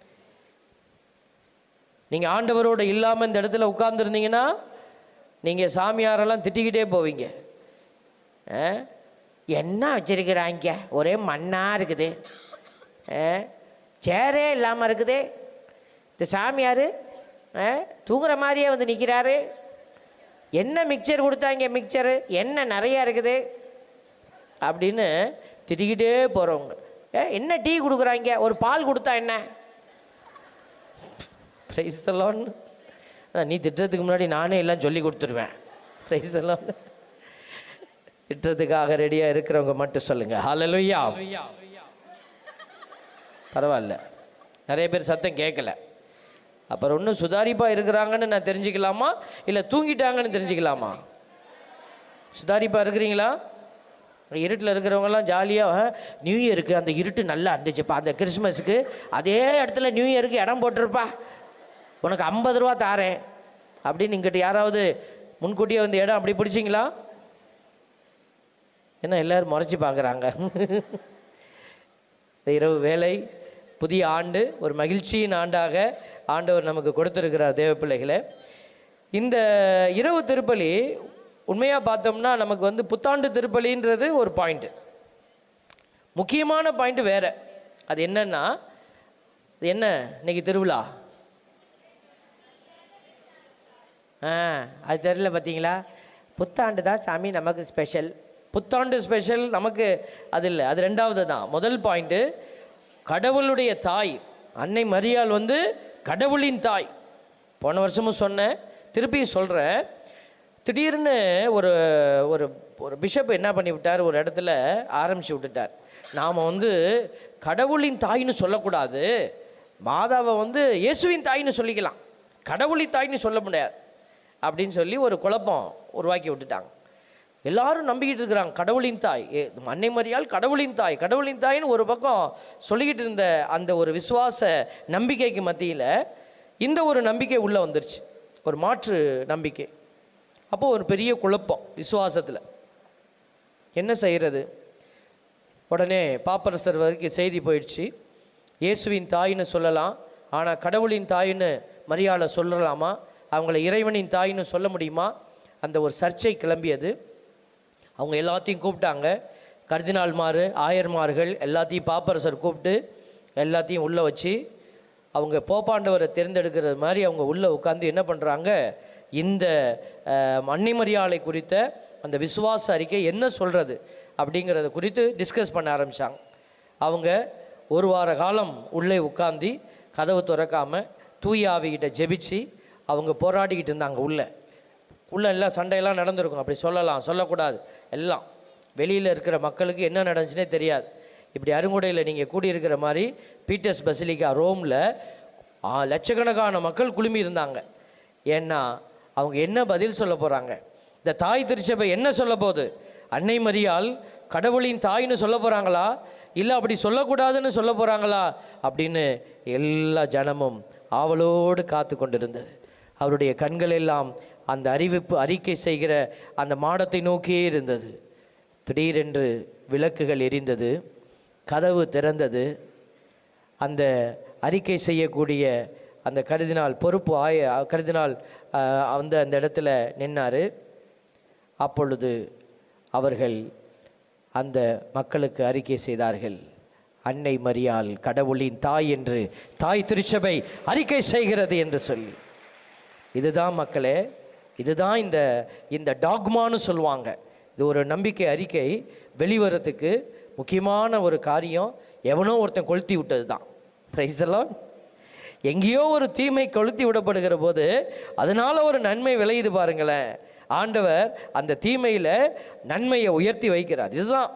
நீங்கள் ஆண்டவரோட இல்லாமல் இந்த இடத்துல உட்கார்ந்துருந்தீங்கன்னா நீங்கள் சாமியாரெல்லாம் திட்டிக்கிட்டே போவீங்க ஆ? என்ன வச்சிருக்கிறாங்க ஒரே மண்ணாக இருக்குது ஆ? சேரே இல்லாமல் இருக்குது இந்த சாமியார் ஆ? தூங்குற மாதிரியே வந்து நிற்கிறாரு என்ன மிக்சர் கொடுத்தாங்க மிக்சரு என்ன நிறையா இருக்குது அப்படின்னு திட்டிக்கிட்டே போகிறவங்க ஏ என்ன டீ கொடுக்குறாங்க ஒரு பால் கொடுத்தா என்ன ப்ரைஸ் தலான்னு நீ திட்டுறதுக்கு முன்னாடி நானே எல்லாம் சொல்லி கொடுத்துருவேன் ப்ரைஸ் எல்லாம் திட்டுறதுக்காக ரெடியாக இருக்கிறவங்க மட்டும் சொல்லுங்கள் ஹalleluya பரவாயில்ல நிறைய பேர் சத்தம் கேட்கல அப்புறம் இன்னும் சுதாரிப்பாக இருக்கிறாங்கன்னு நான் தெரிஞ்சுக்கலாமா இல்லை தூங்கிட்டாங்கன்னு தெரிஞ்சுக்கலாமா சுதாரிப்பாக இருக்கிறீங்களா இருட்டில் இருக்கிறவங்கலாம் ஜாலியாக நியூ இயருக்கு அந்த இருட்டு நல்லா இருந்துச்சுப்பா அந்த கிறிஸ்மஸுக்கு அதே இடத்துல நியூ இயருக்கு இடம் போட்டிருப்பா உனக்கு ஐம்பது ரூபா தாரேன் அப்படின்னு இங்கிட்ட யாராவது முன்கூட்டியே வந்து இடம் அப்படி பிடிச்சிங்களா என்ன எல்லாரும் முறைச்சி பார்க்குறாங்க இந்த இரவு வேலை புதிய ஆண்டு ஒரு மகிழ்ச்சியின் ஆண்டாக ஆண்டவர் நமக்கு கொடுத்திருக்கிறார் தேவ பிள்ளைகளே இந்த இரவு திருப்பலி உண்மையாக பார்த்தோம்னா நமக்கு வந்து புத்தாண்டு திருப்பலின்றது ஒரு பாயிண்ட்டு முக்கியமான பாயிண்ட் வேற அது என்னன்னா அது என்ன இன்னைக்கு திருவிழா ஆ அது தெரியல பார்த்தீங்களா புத்தாண்டு தான் சாமி நமக்கு ஸ்பெஷல் புத்தாண்டு ஸ்பெஷல் நமக்கு அது இல்லை அது ரெண்டாவது தான் முதல் பாயிண்ட்டு கடவுளுடைய தாய் அன்னை மரியாள் வந்து கடவுளின் தாய் போன வருஷமும் சொன்னேன் திருப்பியும் சொல்கிறேன் திடீர்னு ஒரு ஒரு ஒரு பிஷப் என்ன பண்ணி விட்டார் ஒரு இடத்துல ஆரம்பித்து விட்டுட்டார் நாம் வந்து கடவுளின் தாய்னு சொல்லக்கூடாது மாதாவை வந்து இயேசுவின் தாய்னு சொல்லிக்கலாம் கடவுளின் தாய்னு சொல்ல முடியாது அப்படின்னு சொல்லி ஒரு குழப்பம் உருவாக்கி விட்டுட்டாங்க எல்லாரும் நம்பிக்கிட்டு இருக்கிறாங்க கடவுளின் தாய் ஏ, அன்னை மரியாள் கடவுளின் தாய் கடவுளின் தாய்னு ஒரு பக்கம் சொல்லிக்கிட்டு இருந்த அந்த ஒரு விசுவாச நம்பிக்கைக்கு மத்தியில் இந்த ஒரு நம்பிக்கை உள்ளே வந்துருச்சு ஒரு மாற்று நம்பிக்கை அப்போ ஒரு பெரிய குழப்பம் விசுவாசத்தில் என்ன செய்கிறது உடனே பாப்பரசர் வரைக்கும் செய்தி போயிடுச்சு இயேசுவின் தாயின்னு சொல்லலாம் ஆனால் கடவுளின் தாயின்னு மரியாதை சொல்லலாமா அவங்கள இறைவனின் தாயின்னு சொல்ல முடியுமா அந்த ஒரு சர்ச்சை கிளம்பியது அவங்க எல்லாத்தையும் கூப்பிட்டாங்க கர்தினால்மார் ஆயர்மார்கள் எல்லாத்தையும் பாப்பரசர் கூப்பிட்டு எல்லாத்தையும் உள்ளே வச்சு அவங்க போப்பாண்டவரை தேர்ந்தெடுக்கிறது மாதிரி அவங்க உள்ளே உட்காந்து என்ன பண்ணுறாங்க இந்த அஹ், அன்னிமரியாளை குறித்த அந்த விசுவாச அறிக்கை என்ன சொல்கிறது அப்படிங்கிறத குறித்து டிஸ்கஸ் பண்ண ஆரம்பித்தாங்க அவங்க ஒரு வார காலம் உள்ளே உட்காந்து கதவு திறக்காம தூய ஆவிகிட்ட ஜெபிச்சு அவங்க போராடிக்கிட்டு இருந்தாங்க உள்ளே உள்ள எல்லாம் சண்டையெல்லாம் நடந்திருக்கும் அப்படி சொல்லலாம் சொல்லக்கூடாது எல்லாம் வெளியில் இருக்கிற மக்களுக்கு என்ன நடந்துச்சுனே தெரியாது இப்படி அருங்குடையில் நீங்கள் கூடியிருக்கிற மாதிரி பீட்டர்ஸ் பசிலிக்கா ரோமில் லட்சக்கணக்கான மக்கள் குழுமி இருந்தாங்க ஏன்னா அவங்க என்ன பதில் சொல்ல போகிறாங்க இந்த தாய் திருச்சபை என்ன சொல்ல போகுது அன்னை மரியாள் கடவுளின் தாய்னு சொல்ல போகிறாங்களா இல்லை அப்படி சொல்லக்கூடாதுன்னு சொல்ல போகிறாங்களா அப்படின்னு எல்லா ஜனமும் ஆவலோடு காத்து கொண்டிருந்தது அவருடைய கண்கள் எல்லாம் அந்த அறிவிப்பு அறிக்கை செய்கிற அந்த மாடத்தை நோக்கியே இருந்தது திடீரென்று விளக்குகள் எரிந்தது கதவு திறந்தது அந்த அறிக்கை செய்யக்கூடிய அந்த கருதினால் பொறுப்பு ஆய கருதினால் ஆஹ், வந்து அந்த இடத்துல நின்னார் அப்பொழுது அவர்கள் அந்த மக்களுக்கு அறிக்கை செய்தார்கள் அன்னை மரியாள் கடவுளின் தாய் என்று தாய் திருச்சபை அறிக்கை செய்கிறது என்று சொல்லி இதுதான் மக்களே இதுதான் இந்த இந்த டாக்மான்னு சொல்லுவாங்க இது ஒரு நம்பிக்கை அறிக்கை வெளிவரத்துக்கு முக்கியமான ஒரு காரியம் எவனோ ஒருத்தன் கொளுத்தி விட்டது தான் பிரைஸெல்லாம் எங்கேயோ ஒரு தீமை கொளுத்தி விடப்படுகிற போது அதனால ஒரு நன்மை விளையுது பாருங்களேன் ஆண்டவர் அந்த தீமையில் நன்மையை உயர்த்தி வைக்கிறார் இதுதான்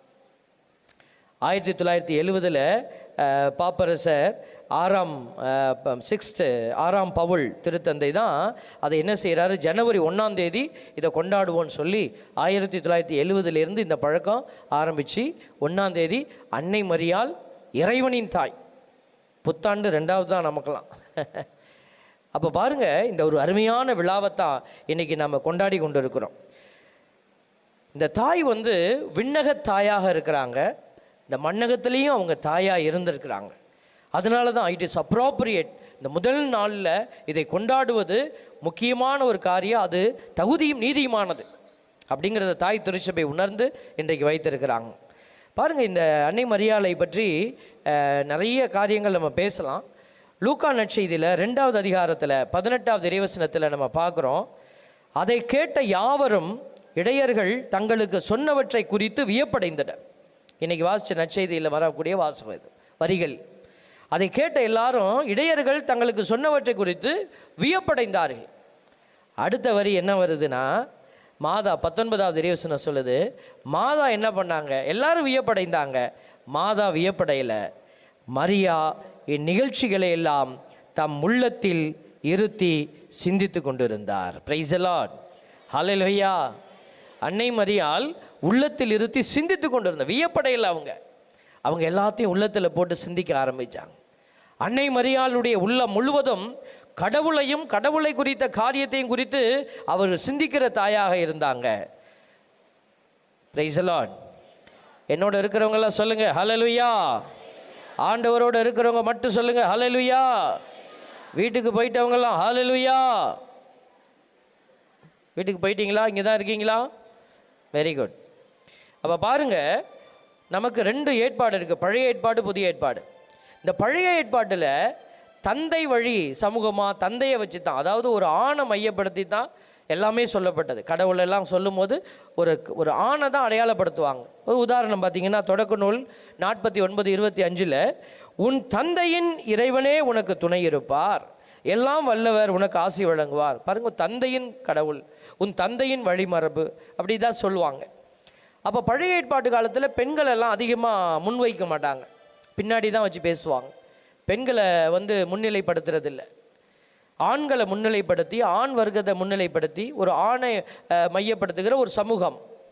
ஆயிரத்தி தொள்ளாயிரத்தி எழுவதில் பாப்பரசர் ஆறாம் சிக்ஸ்த்து ஆறாம் பவுல் திருத்தந்தை தான் அதை என்ன செய்கிறாரு ஜனவரி ஒன்றாம் தேதி இதை கொண்டாடுவோன்னு சொல்லி ஆயிரத்தி தொள்ளாயிரத்தி எழுவதுலேருந்து இந்த பழக்கம் ஆரம்பித்து ஒன்றாம் தேதி அன்னை மரியாள் இறைவனின் தாய் புத்தாண்டு ரெண்டாவது தான் நமக்கெல்லாம் அப்போ பாருங்க இந்த ஒரு அருமையான விழாவைத்தான் இன்னைக்கு நம்ம கொண்டாடி கொண்டு இருக்கிறோம் இந்த தாய் வந்து விண்ணகத் தாயாக இருக்கிறாங்க இந்த மண்ணகத்திலையும் அவங்க தாயாக இருந்திருக்கிறாங்க அதனால தான் இட் இஸ் அப்ராப்ரியேட் இந்த முதல் நாளில் இதை கொண்டாடுவது முக்கியமான ஒரு காரியம் அது தகுதியும் நீதியுமானது அப்படிங்கிறத தாய் திருச்சபை உணர்ந்து இன்றைக்கு வைத்திருக்கிறாங்க பாருங்க இந்த அன்னை மரியாளை பற்றி அஹ், நிறைய காரியங்கள் நம்ம பேசலாம் லூக்கா நற்செய்தியில் ரெண்டாவது அதிகாரத்தில் பதினெட்டாவது இறைவசனத்தில் நம்ம பார்க்குறோம் அதை கேட்ட யாவரும் இடையர்கள் தங்களுக்கு சொன்னவற்றை குறித்து வியப்படைந்தனர் இன்னைக்கு வாசிச்ச நற்செய்தியில் வரக்கூடிய வாசகம் இது வரிகள் அதை கேட்ட எல்லாரும் இடையர்கள் தங்களுக்கு சொன்னவற்றை குறித்து வியப்படைந்தார்கள் அடுத்த வரி என்ன வருதுன்னா மாதா பத்தொன்பதாவது இறைவசனம் சொல்லுது மாதா என்ன பண்ணாங்க எல்லாரும் வியப்படைந்தாங்க மாதா வியப்படையல மரியா இந்நிகழ்ச்சிகளை எல்லாம் தம் உள்ளத்தில் இருத்தி சிந்தித்து கொண்டிருந்தார் பிரைசலாட் ஹalleluya அன்னை மரியாள் உள்ளத்தில் இருத்தி சிந்தித்து கொண்டிருந்தார் வியப்படையல அவங்க அவங்க எல்லாத்தையும் உள்ளத்தில் போட்டு சிந்திக்க ஆரம்பிச்சாங்க அன்னை மரியாளுடைய உள்ளம் முழுவதும் கடவுளையும் கடவுளை குறித்த காரியத்தையும் குறித்து அவர் சிந்திக்கிற தாயாக இருந்தாங்க Praise the Lord. என்னோட இருக்கிறவங்க எல்லாம் சொல்லுங்க ஹalleluya ஆண்டவரோட இருக்கிறவங்க மட்டும் சொல்லுங்க ஹalleluya வீட்டுக்கு போயிட்டவங்க எல்லாம் ஹalleluya வீட்டுக்கு போயிட்டீங்களா இங்கே தான் இருக்கீங்களா வெரி குட் அப்போ பாருங்க நமக்கு ரெண்டு ஏற்பாடு இருக்குது பழைய ஏற்பாடு புதிய ஏற்பாடு இந்த பழைய ஏற்பாட்டில் தந்தை வழி சமூகமாக தந்தையை வச்சு தான் அதாவது ஒரு ஆணை மையப்படுத்தி தான் எல்லாமே சொல்லப்பட்டது கடவுள் எல்லாம் சொல்லும்போது ஒரு ஒரு ஆணை தான் அடையாளப்படுத்துவாங்க ஒரு உதாரணம் பார்த்தீங்கன்னா தொடக்க நூல் நாற்பத்தி ஒன்பது இருபத்தி அஞ்சில் உன் தந்தையின் இறைவனே உனக்கு துணை இருப்பார் எல்லாம் வல்லவர் உனக்கு ஆசி வழங்குவார் பாருங்க உன் தந்தையின் கடவுள் உன் தந்தையின் வழிமரபு அப்படி தான் சொல்லுவாங்க அப்போ பழைய ஏற்பாட்டு காலத்தில் பெண்கள் எல்லாம் அதிகமாக முன்வைக்க மாட்டாங்க பின்னாடி தான் வச்சு பேசுவாங்க பெண்களை வந்து முன்னிலைப்படுத்துறது இல்ல ஆண்களை முன்னிலைப்படுத்தி ஆண் வர்க்கத்தை முன்னிலைப்படுத்தி ஒரு ஆணை அஹ், மையப்படுத்துகிற ஒரு சமூகம்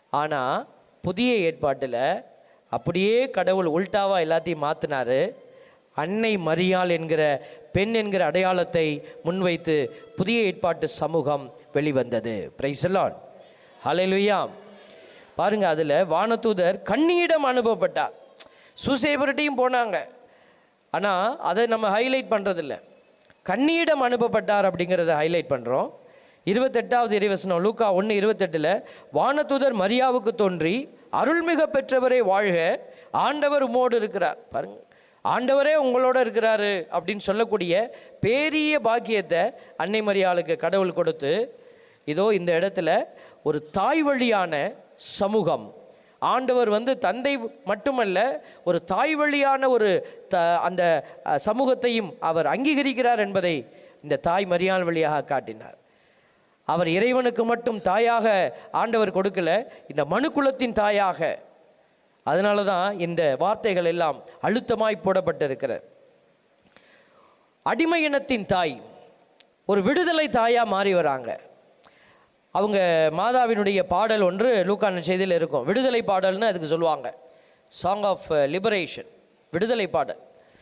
ஆனால் புதிய ஏற்பாட்டில் அப்படியே கடவுள் உல்டாவா எல்லாத்தையும் மாற்றினாரு அன்னை மரியாள் என்கிற பெண் என்கிற அடையாளத்தை முன்வைத்து புதிய ஏற்பாட்டு சமூகம் வெளிவந்தது பிரைசலான் ஹalleluya பாருங்க அதில் வானதூதர் கண்ணியிடம் அனுப்பப்பட்டார் சுசேபர்கிட்டையும் போனாங்க ஆனால் அதை நம்ம ஹைலைட் பண்ணுறதில்ல கண்ணியிடம் அனுப்பப்பட்டார் அப்படிங்கிறத ஹைலைட் பண்ணுறோம் இருபத்தெட்டாவது இறைவசனம் லூக்கா ஒன்று இருபத்தெட்டில் வானதூதர் மரியாவுக்கு தோன்றி அருள்மிக பெற்றவரே வாழ்க ஆண்டவர் உமோடு இருக்கிறார் பாருங்க ஆண்டவரே உங்களோட இருக்கிறாரு அப்படின்னு சொல்லக்கூடிய பேரிய பாக்கியத்தை அன்னை மரியாளுக்கு கடவுள் கொடுத்து இதோ இந்த இடத்துல ஒரு தாய் வழியான சமூகம் ஆண்டவர் வந்து தந்தை மட்டுமல்ல ஒரு தாய் வழியான ஒரு த அந்த அஹ், சமூகத்தையும் அவர் அங்கீகரிக்கிறார் என்பதை இந்த தாய் மரியாள் வழியாக காட்டினார் அவர் இறைவனுக்கு மட்டும் தாயாக ஆண்டவர் கொடுக்கல இந்த மனுக்குலத்தின் தாயாக அதனால தான் இந்த வார்த்தைகள் எல்லாம் அழுத்தமாய் போடப்பட்டிருக்கிற அடிமை இனத்தின் தாய் ஒரு விடுதலை தாயா மாறி வராங்க அவங்க மாதாவினுடைய பாடல் ஒன்று லூக்கான செய்தியில் இருக்கும் விடுதலை பாடல்னு அதுக்கு சொல்லுவாங்க சாங் ஆஃப் லிபரேஷன் விடுதலை பாடல்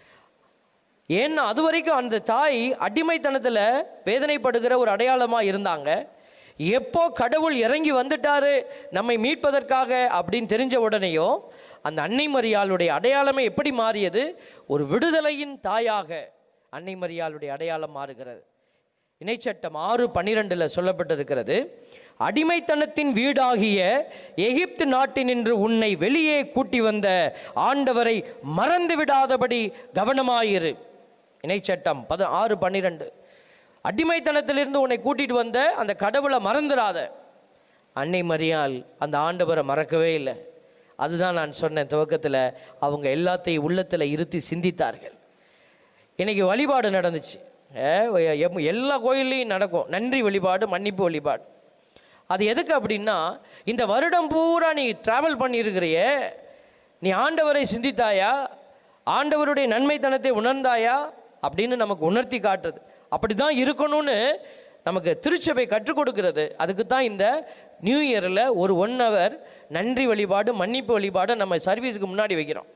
ஏன்னா அது வரைக்கும் அந்த தாய் அடிமைத்தனத்தில் வேதனைப்படுகிற ஒரு அடையாளமாக இருந்தாங்க எப்போ கடவுள் இறங்கி வந்துட்டாரு நம்மை மீட்பதற்காக அப்படின்னு தெரிஞ்ச உடனேயும் அந்த அன்னை மரியாளுடைய அடையாளமே எப்படி மாறியது ஒரு விடுதலையின் தாயாக அன்னை மரியாளுடைய அடையாளம் மாறுகிறது இணைச்சட்டம் ஆறு பன்னிரெண்டில் சொல்லப்பட்டிருக்கிறது அடிமைத்தனத்தின் வீடாகிய எகிப்து நாட்டினின்று உன்னை வெளியே கூட்டி வந்த ஆண்டவரை மறந்து விடாதபடி கவனமாயிரு இணைச்சட்டம் பத ஆறு பன்னிரெண்டு அடிமைத்தனத்திலிருந்து உன்னை கூட்டிட்டு வந்த அந்த கடவுளை மறந்துடாத அன்னை மரியாள் அந்த ஆண்டவரை மறக்கவே இல்லை அதுதான் நான் சொன்னேன் துவக்கத்தில் அவங்க எல்லாத்தையும் உள்ளத்தில் இருத்தி சிந்தித்தார்கள் இன்னைக்கு வழிபாடு நடந்துச்சு ஏ, எம்- எல்லா கோயில்லையும் நடக்கும் நன்றி வழிபாடு மன்னிப்பு வழிபாடு அது எதுக்கு அப்படின்னா இந்த வருடம் பூரா நீ டிராவல் பண்ணியிருக்கிறியே நீ ஆண்டவரை சிந்தித்தாயா ஆண்டவருடைய நன்மைத்தனத்தை உணர்ந்தாயா அப்படின்னு நமக்கு உணர்த்தி காட்டுறது அப்படி தான் இருக்கணும்னு நமக்கு திருச்சபை கற்றுக் கொடுக்கிறது அதுக்கு தான் இந்த நியூ இயரில் ஒரு ஒன் ஹவர் நன்றி வழிபாடு மன்னிப்பு வழிபாடை நம்ம சர்வீஸுக்கு முன்னாடி வைக்கிறோம்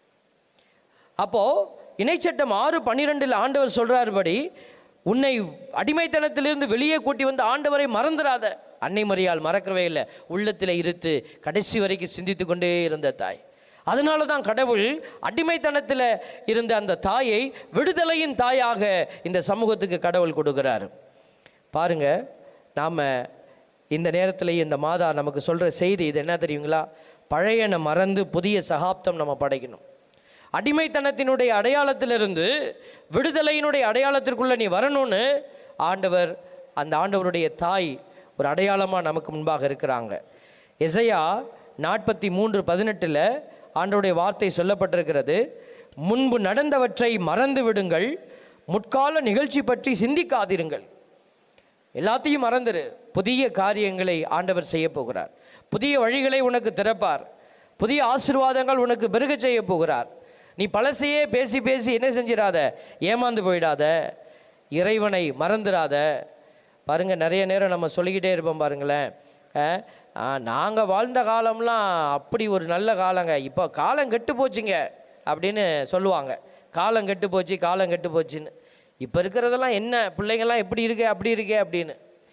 அப்போ இணைச்சட்டம் ஆறு பன்னிரெண்டில் ஆண்டவர் சொல்றாருபடி உன்னை அடிமைத்தனத்திலிருந்து வெளியே கூட்டி வந்து ஆண்டவரை மறந்துடாத அன்னை மரியாள் மறக்கவே இல்லை உள்ளத்தில் இருத்து கடைசி வரைக்கும் சிந்தித்து கொண்டே இருந்த தாய் அதனால தான் கடவுள் அடிமைத்தனத்தில் இருந்த அந்த தாயை விடுதலையின் தாயாக இந்த சமூகத்துக்கு கடவுள் கொடுக்கிறார் பாருங்க நாம் இந்த நேரத்தில் இந்த மாதா நமக்கு சொல்கிற செய்தி இது என்ன தெரியுங்களா பழையன மறந்து புதிய சகாப்தம் நம்ம படைக்கணும் அடிமைத்தனத்தினுடைய அடையாளத்திலிருந்து விடுதலையினுடைய அடையாளத்திற்குள்ளே நீ வரணும்னு ஆண்டவர் அந்த ஆண்டவருடைய தாய் ஒரு அடையாளமாக நமக்கு முன்பாக இருக்கிறாங்க எசையா நாற்பத்தி மூன்று பதினெட்டில் ஆண்டவருடைய வார்த்தை சொல்லப்பட்டிருக்கிறது முன்பு நடந்தவற்றை மறந்து விடுங்கள் முற்கால நிகழ்ச்சி பற்றி சிந்திக்காதிருங்கள் எல்லாத்தையும் மறந்துரு புதிய காரியங்களை ஆண்டவர் செய்ய போகிறார் புதிய வழிகளை உனக்கு திறப்பார் புதிய ஆசீர்வாதங்கள் உனக்கு பெருக செய்ய போகிறார் நீ பழசையே பேசி பேசி என்ன செஞ்சிடாத ஏமாந்து போயிடாத இறைவனை மறந்துடாத பாருங்க நிறைய நேரம் நம்ம சொல்லிக்கிட்டே இருப்போம் பாருங்களேன் நாங்கள் வாழ்ந்த காலம்லாம் அப்படி ஒரு நல்ல காலங்க இப்போ காலம் கெட்டு போச்சுங்க அப்படின்னு சொல்லுவாங்க காலம் கெட்டு போச்சு காலம் கெட்டு போச்சுன்னு இப்போ இருக்கிறதெல்லாம் என்ன பிள்ளைங்கள்லாம் எப்படி இருக்கே அப்படி இருக்கே அப்படின்னு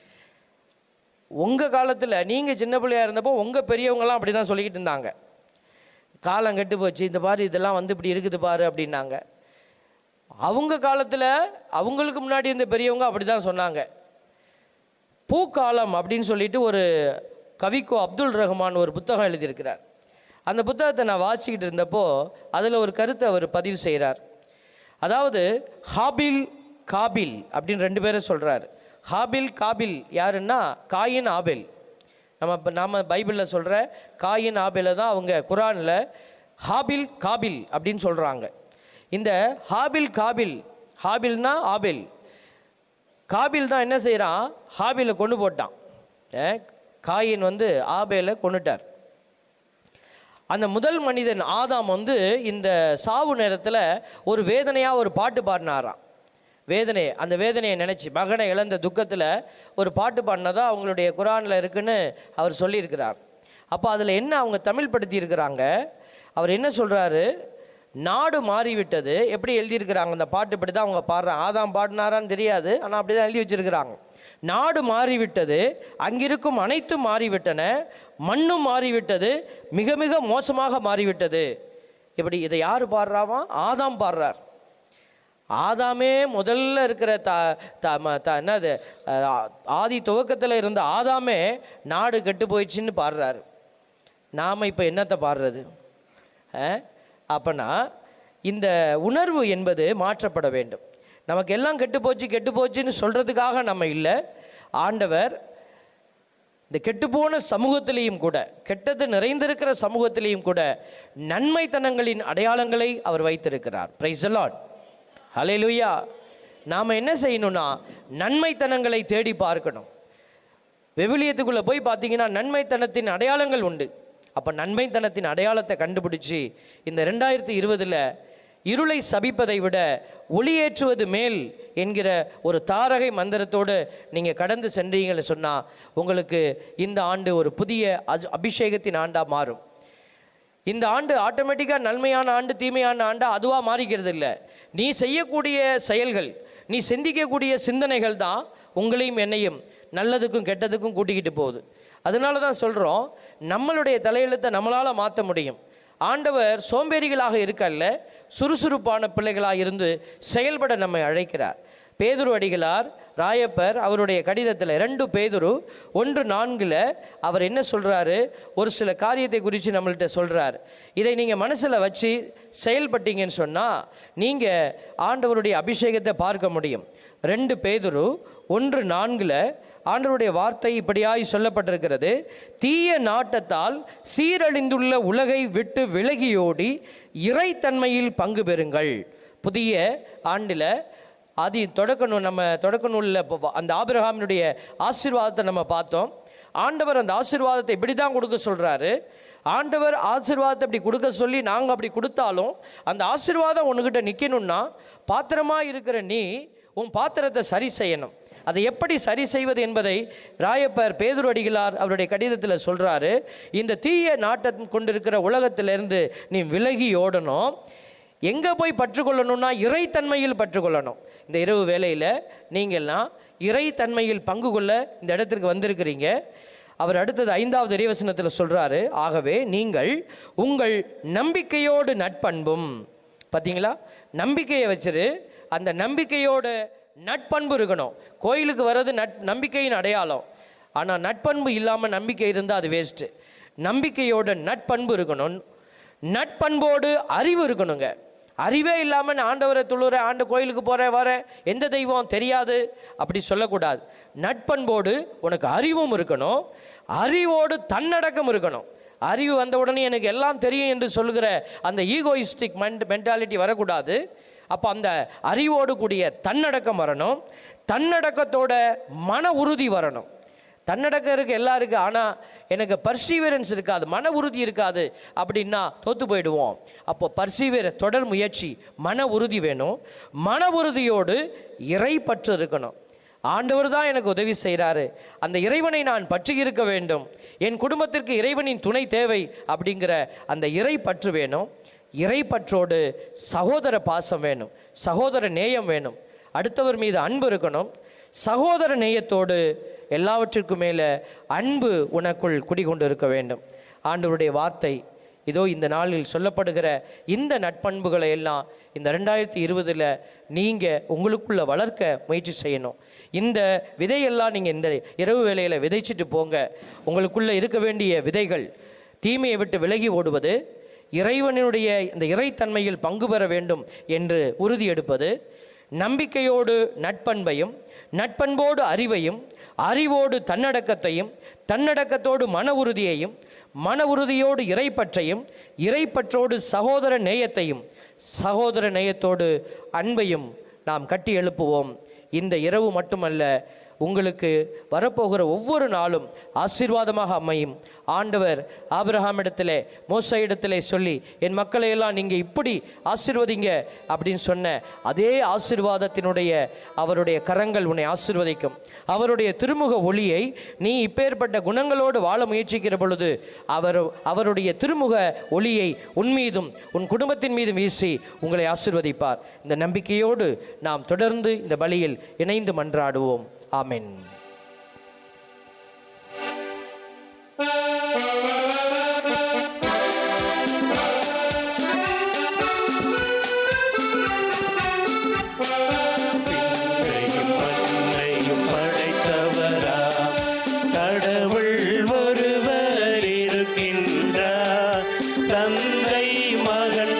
உங்கள் காலத்தில் நீங்கள் சின்ன பிள்ளையா இருந்தப்போ உங்கள் பெரியவங்கலாம் அப்படி தான் சொல்லிக்கிட்டு இருந்தாங்க காலம் கெட்டு போச்சு இந்த பாரு இதெல்லாம் வந்து இப்படி இருக்குது பாரு அப்படின்னாங்க அவங்க காலத்தில் அவங்களுக்கு முன்னாடி இருந்த பெரியவங்க அப்படி தான் சொன்னாங்க பூக்காலம் அப்படின்னு சொல்லிட்டு ஒரு கவிக்கோ அப்துல் ரஹ்மான் ஒரு புத்தகம் எழுதியிருக்கிறார் அந்த புத்தகத்தை நான் வாசிக்கிட்டு இருந்தப்போ அதில் ஒரு கருத்தை அவர் பதிவு செய்கிறார் அதாவது ஹாபில் காபில் அப்படின்னு ரெண்டு பேரை சொல்கிறார் ஹாபில் காபில் யாருன்னா காயின் ஆபேல் நம்ம இப்போ நாம் பைபிளில் சொல்கிற காயின் ஆபேலை தான் அவங்க குரானில் ஹாபில் காபில் அப்படின்னு சொல்கிறாங்க இந்த ஹாபில் காபில் ஹாபில்னா ஆபேல் காபில் தான் என்ன செய்கிறான் ஹாபிலை கொண்டு போட்டான் அஹ் காயின் வந்து ஆபேலை கொண்டுட்டார் அந்த முதல் மனிதன் ஆதாம் வந்து இந்த சாவு நேரத்தில் ஒரு வேதனையாக ஒரு பாட்டு பாடினாராம் வேதனை அந்த வேதனையை நினச்சி மகனை இழந்த துக்கத்தில் ஒரு பாட்டு பாடினதா அவங்களுடைய குரானில் இருக்குன்னு அவர் சொல்லியிருக்கிறார் அப்போ அதில் என்ன அவங்க தமிழ் படுத்தி இருக்கிறாங்க அவர் என்ன சொல்கிறாரு நாடு மாறிவிட்டது எப்படி எழுதியிருக்கிறாங்க அந்த பாட்டு இப்படி தான் அவங்க பாடுறாங்க ஆதாம் பாடினாரான்னு தெரியாது ஆனால் அப்படி தான் எழுதி வச்சிருக்கிறாங்க நாடு மாறிவிட்டது அங்கிருக்கும் அனைத்தும் மாறிவிட்டன மண்ணும் மாறிவிட்டது மிக மிக மோசமாக மாறிவிட்டது இப்படி இதை யார் பாடுறாவா ஆதாம் பாடுறார் ஆதாமே முதல்ல இருக்கிற த த ம- த என்னது அஹ், ஆதி துவக்கத்தில் இருந்த ஆதாமே நாடு கெட்டு போயிடுச்சுன்னு பாடுறாரு நாம் இப்போ என்னத்தை பாடுறது அஹ்? அப்பனா இந்த உணர்வு என்பது மாற்றப்பட வேண்டும் நமக்கு எல்லாம் கெட்டு போச்சு கெட்டு போச்சுன்னு சொல்கிறதுக்காக நம்ம இல்லை ஆண்டவர் இந்த கெட்டுப்போன சமூகத்திலையும் கூட கெட்டது நிறைந்திருக்கிற சமூகத்திலையும் கூட நன்மைத்தனங்களின் அடையாளங்களை அவர் வைத்திருக்கிறார் பிரைஸ் லார்ட் ஹalleluya நாம் என்ன செய்யணும்னா நன்மைத்தனங்களை தேடி பார்க்கணும் விவிலியத்துக்குள்ளே போய் பார்த்தீங்கன்னா நன்மைத்தனத்தின் அடையாளங்கள் உண்டு அப்போ நன்மைத்தனத்தின் அடையாளத்தை கண்டுபிடிச்சி இந்த ரெண்டாயிரத்தி இருபதில் இருளை சபிப்பதை விட ஒளியேற்றுவது மேல் என்கிற ஒரு தாரகை மந்திரத்தோடு நீங்கள் கடந்து சென்றீங்கன்னு சொன்னால் உங்களுக்கு இந்த ஆண்டு ஒரு புதிய அஜ்- அபிஷேகத்தின் ஆண்டாக மாறும் இந்த ஆண்டு ஆட்டோமேட்டிக்காக நன்மையான ஆண்டு தீமையான ஆண்டு அதுவாக மாறிக்கிறது இல்லை நீ செய்யக்கூடிய செயல்கள் நீ சிந்திக்கக்கூடிய சிந்தனைகள் தான் உங்களையும் என்னையும் நல்லதுக்கும் கெட்டதுக்கும் கூட்டிக்கிட்டு போகுது அதனால தான் சொல்கிறோம் நம்மளுடைய தலையெழுத்தை நம்மளால் மாற்ற முடியும் ஆண்டவர் சோம்பேறிகளாக இருக்கல்ல சுறுசுறுப்பான பிள்ளைகளாக இருந்து செயல்பட நம்மை அழைக்கிறார் பேதுரு அடிகளார் ராயப்பர் அவருடைய கடிதத்தில் ரெண்டு பேதுரு ஒன்று நான்கில் அவர் என்ன சொல்கிறாரு ஒரு சில காரியத்தை குறித்து நம்மள்கிட்ட சொல்கிறார் இதை நீங்கள் மனசில் வச்சு செயல்பட்டீங்கன்னு சொன்னால் நீங்கள் ஆண்டவருடைய அபிஷேகத்தை பார்க்க முடியும் ரெண்டு பேதுரு ஒன்று நான்கில் ஆண்டவருடைய வார்த்தை இப்படியாய் சொல்லப்பட்டிருக்கிறது தீய நாட்டத்தால் சீரழிந்துள்ள உலகை விட்டு விலகியோடி இறைத்தன்மையில் பங்கு பெறுங்கள் புதிய ஆண்டில் ஆதி தொடக்க நூல் நம்ம தொடக்க நூலில் இப்போ அந்த ஆபிரகாமினுடைய ஆசீர்வாதத்தை நம்ம பார்த்தோம் ஆண்டவர் அந்த ஆசீர்வாதத்தை இப்படி தான் கொடுக்க சொல்கிறாரு ஆண்டவர் ஆசீர்வாதத்தை அப்படி கொடுக்க சொல்லி நாங்கள் அப்படி கொடுத்தாலும் அந்த ஆசீர்வாதம் உன்கிட்ட நிற்கணும்னா பாத்திரமா இருக்கிற நீ உன் பாத்திரத்தை சரி செய்யணும் அதை எப்படி சரி செய்வது என்பதை ராயப்பர் பேதுரு அடிகளார் அவருடைய கடிதத்தில் சொல்கிறாரு இந்த தீய நாட்டம் கொண்டிருக்கிற உலகத்திலிருந்து நீ விலகி ஓடணும் எங்கே போய் பற்றுக்கொள்ளணும்னா இறைத்தன்மையில் பற்றுக்கொள்ளணும் இந்த இரவு வேளையில் நீங்கள்லாம் இறைத்தன்மையில் பங்கு கொள்ள இந்த இடத்திற்கு வந்திருக்கிறீங்க அவர் அடுத்தது ஐந்தாவது இறைவசனத்தில் சொல்கிறாரு ஆகவே நீங்கள் உங்கள் நம்பிக்கையோடு நட்பண்பும் பார்த்தீங்களா நம்பிக்கையை வச்சிரு அந்த நம்பிக்கையோட நட்பண்பு இருக்கணும் கோயிலுக்கு வர்றது நட் நம்பிக்கையின் அடையாளம் ஆனால் நட்பண்பு இல்லாமல் நம்பிக்கை இருந்தால் அது வேஸ்ட்டு நம்பிக்கையோட நட்பண்பு இருக்கணும் நட்பண்போடு அறிவு இருக்கணுங்க அறிவே இல்லாமல் நான் ஆண்டவரை துளுறேன் ஆண்டு கோயிலுக்கு போகிறேன் வரேன் எந்த தெய்வம் தெரியாது அப்படி சொல்லக்கூடாது நட்பண்போடு உனக்கு அறிவும் இருக்கணும் அறிவோடு தன்னடக்கம் இருக்கணும் அறிவு வந்த உடனே எனக்கு எல்லாம் தெரியும் என்று சொல்லுகிற அந்த ஈகோயிஸ்டிக் மென்ட் மென்டாலிட்டி வரக்கூடாது அப்போ அந்த அறிவோடு கூடிய தன்னடக்கம் வரணும் தன்னடக்கத்தோட மன உறுதி வரணும் தன்னடக்கம் இருக்கு எல்லாம் இருக்கு ஆனால் எனக்கு பர்சீவரன்ஸ் இருக்காது மன உறுதி இருக்காது அப்படின்னா தோத்து போயிடுவோம் அப்போ பர்சீவர தொடர் முயற்சி மன உறுதி வேணும் மன உறுதியோடு இறைப்பற்று இருக்கணும் ஆண்டவர் தான் எனக்கு உதவி செய்கிறாரு அந்த இறைவனை நான் பற்றி இருக்க வேண்டும் என் குடும்பத்திற்கு இறைவனின் துணை தேவை அப்படிங்கிற அந்த இறை பற்று வேணும் இறைப்பற்றோடு சகோதர பாசம் வேணும் சகோதர நேயம் வேணும் அடுத்தவர் மீது அன்பு இருக்கணும் சகோதர நேயத்தோடு எல்லாவற்றிற்கும் மேலே அன்பு உனக்குள் குடிகொண்டு இருக்க வேண்டும் ஆண்டவருடைய வார்த்தை இதோ இந்த நாளில் சொல்லப்படுகிற இந்த நட்பண்புகளை எல்லாம் இந்த ரெண்டாயிரத்தி இருபதில் நீங்கள் உங்களுக்குள்ள வளர்க்க முயற்சி செய்யணும் இந்த விதையெல்லாம் நீங்கள் இந்த இரவு வேளையில் விதைச்சிட்டு போங்க உங்களுக்குள்ளே இருக்க வேண்டிய விதைகள் தீமையை விட்டு விலகி ஓடுவது இறைவனுடைய இந்த இறைத்தன்மையில் பங்கு பெற வேண்டும் என்று உறுதி எடுப்பது நம்பிக்கையோடு நட்பண்பையும் நட்பண்போடு அறிவையும் அறிவோடு தன்னடக்கத்தையும் தன்னடக்கத்தோடு மன உறுதியையும் மன உறுதியோடு இறைப்பற்றையும் இறைப்பற்றோடு சகோதர நேயத்தையும் சகோதர நேயத்தோடு அன்பையும் நாம் கட்டி எழுப்புவோம் இந்த இரவு மட்டுமல்ல உங்களுக்கு வரப்போகிற ஒவ்வொரு நாளும் ஆசீர்வாதமாக அமையும் ஆண்டவர் ஆபிரகாம் இடத்திலே மோச இடத்திலே சொல்லி என் மக்களை எல்லாம் நீங்கள் இப்படி ஆசீர்வதிங்க அப்படின்னு சொன்ன அதே ஆசீர்வாதத்தினுடைய அவருடைய கரங்கள் உன்னை ஆசீர்வதிக்கும் அவருடைய திருமுக ஒளியை நீ இப்பேற்பட்ட குணங்களோடு வாழ முயற்சிக்கிற பொழுது அவர் அவருடைய திருமுக ஒளியை உன் மீதும் உன் குடும்பத்தின் மீதும் வீசி உங்களை ஆசீர்வதிப்பார் இந்த நம்பிக்கையோடு நாம் தொடர்ந்து இந்த பலியில் இணைந்து மன்றாடுவோம் ஆமென் விண்ணையும் மண்ணையும் படைத்தவரா கடவுள் ஒருவர் இருக்கின்றார் தந்தை மகன்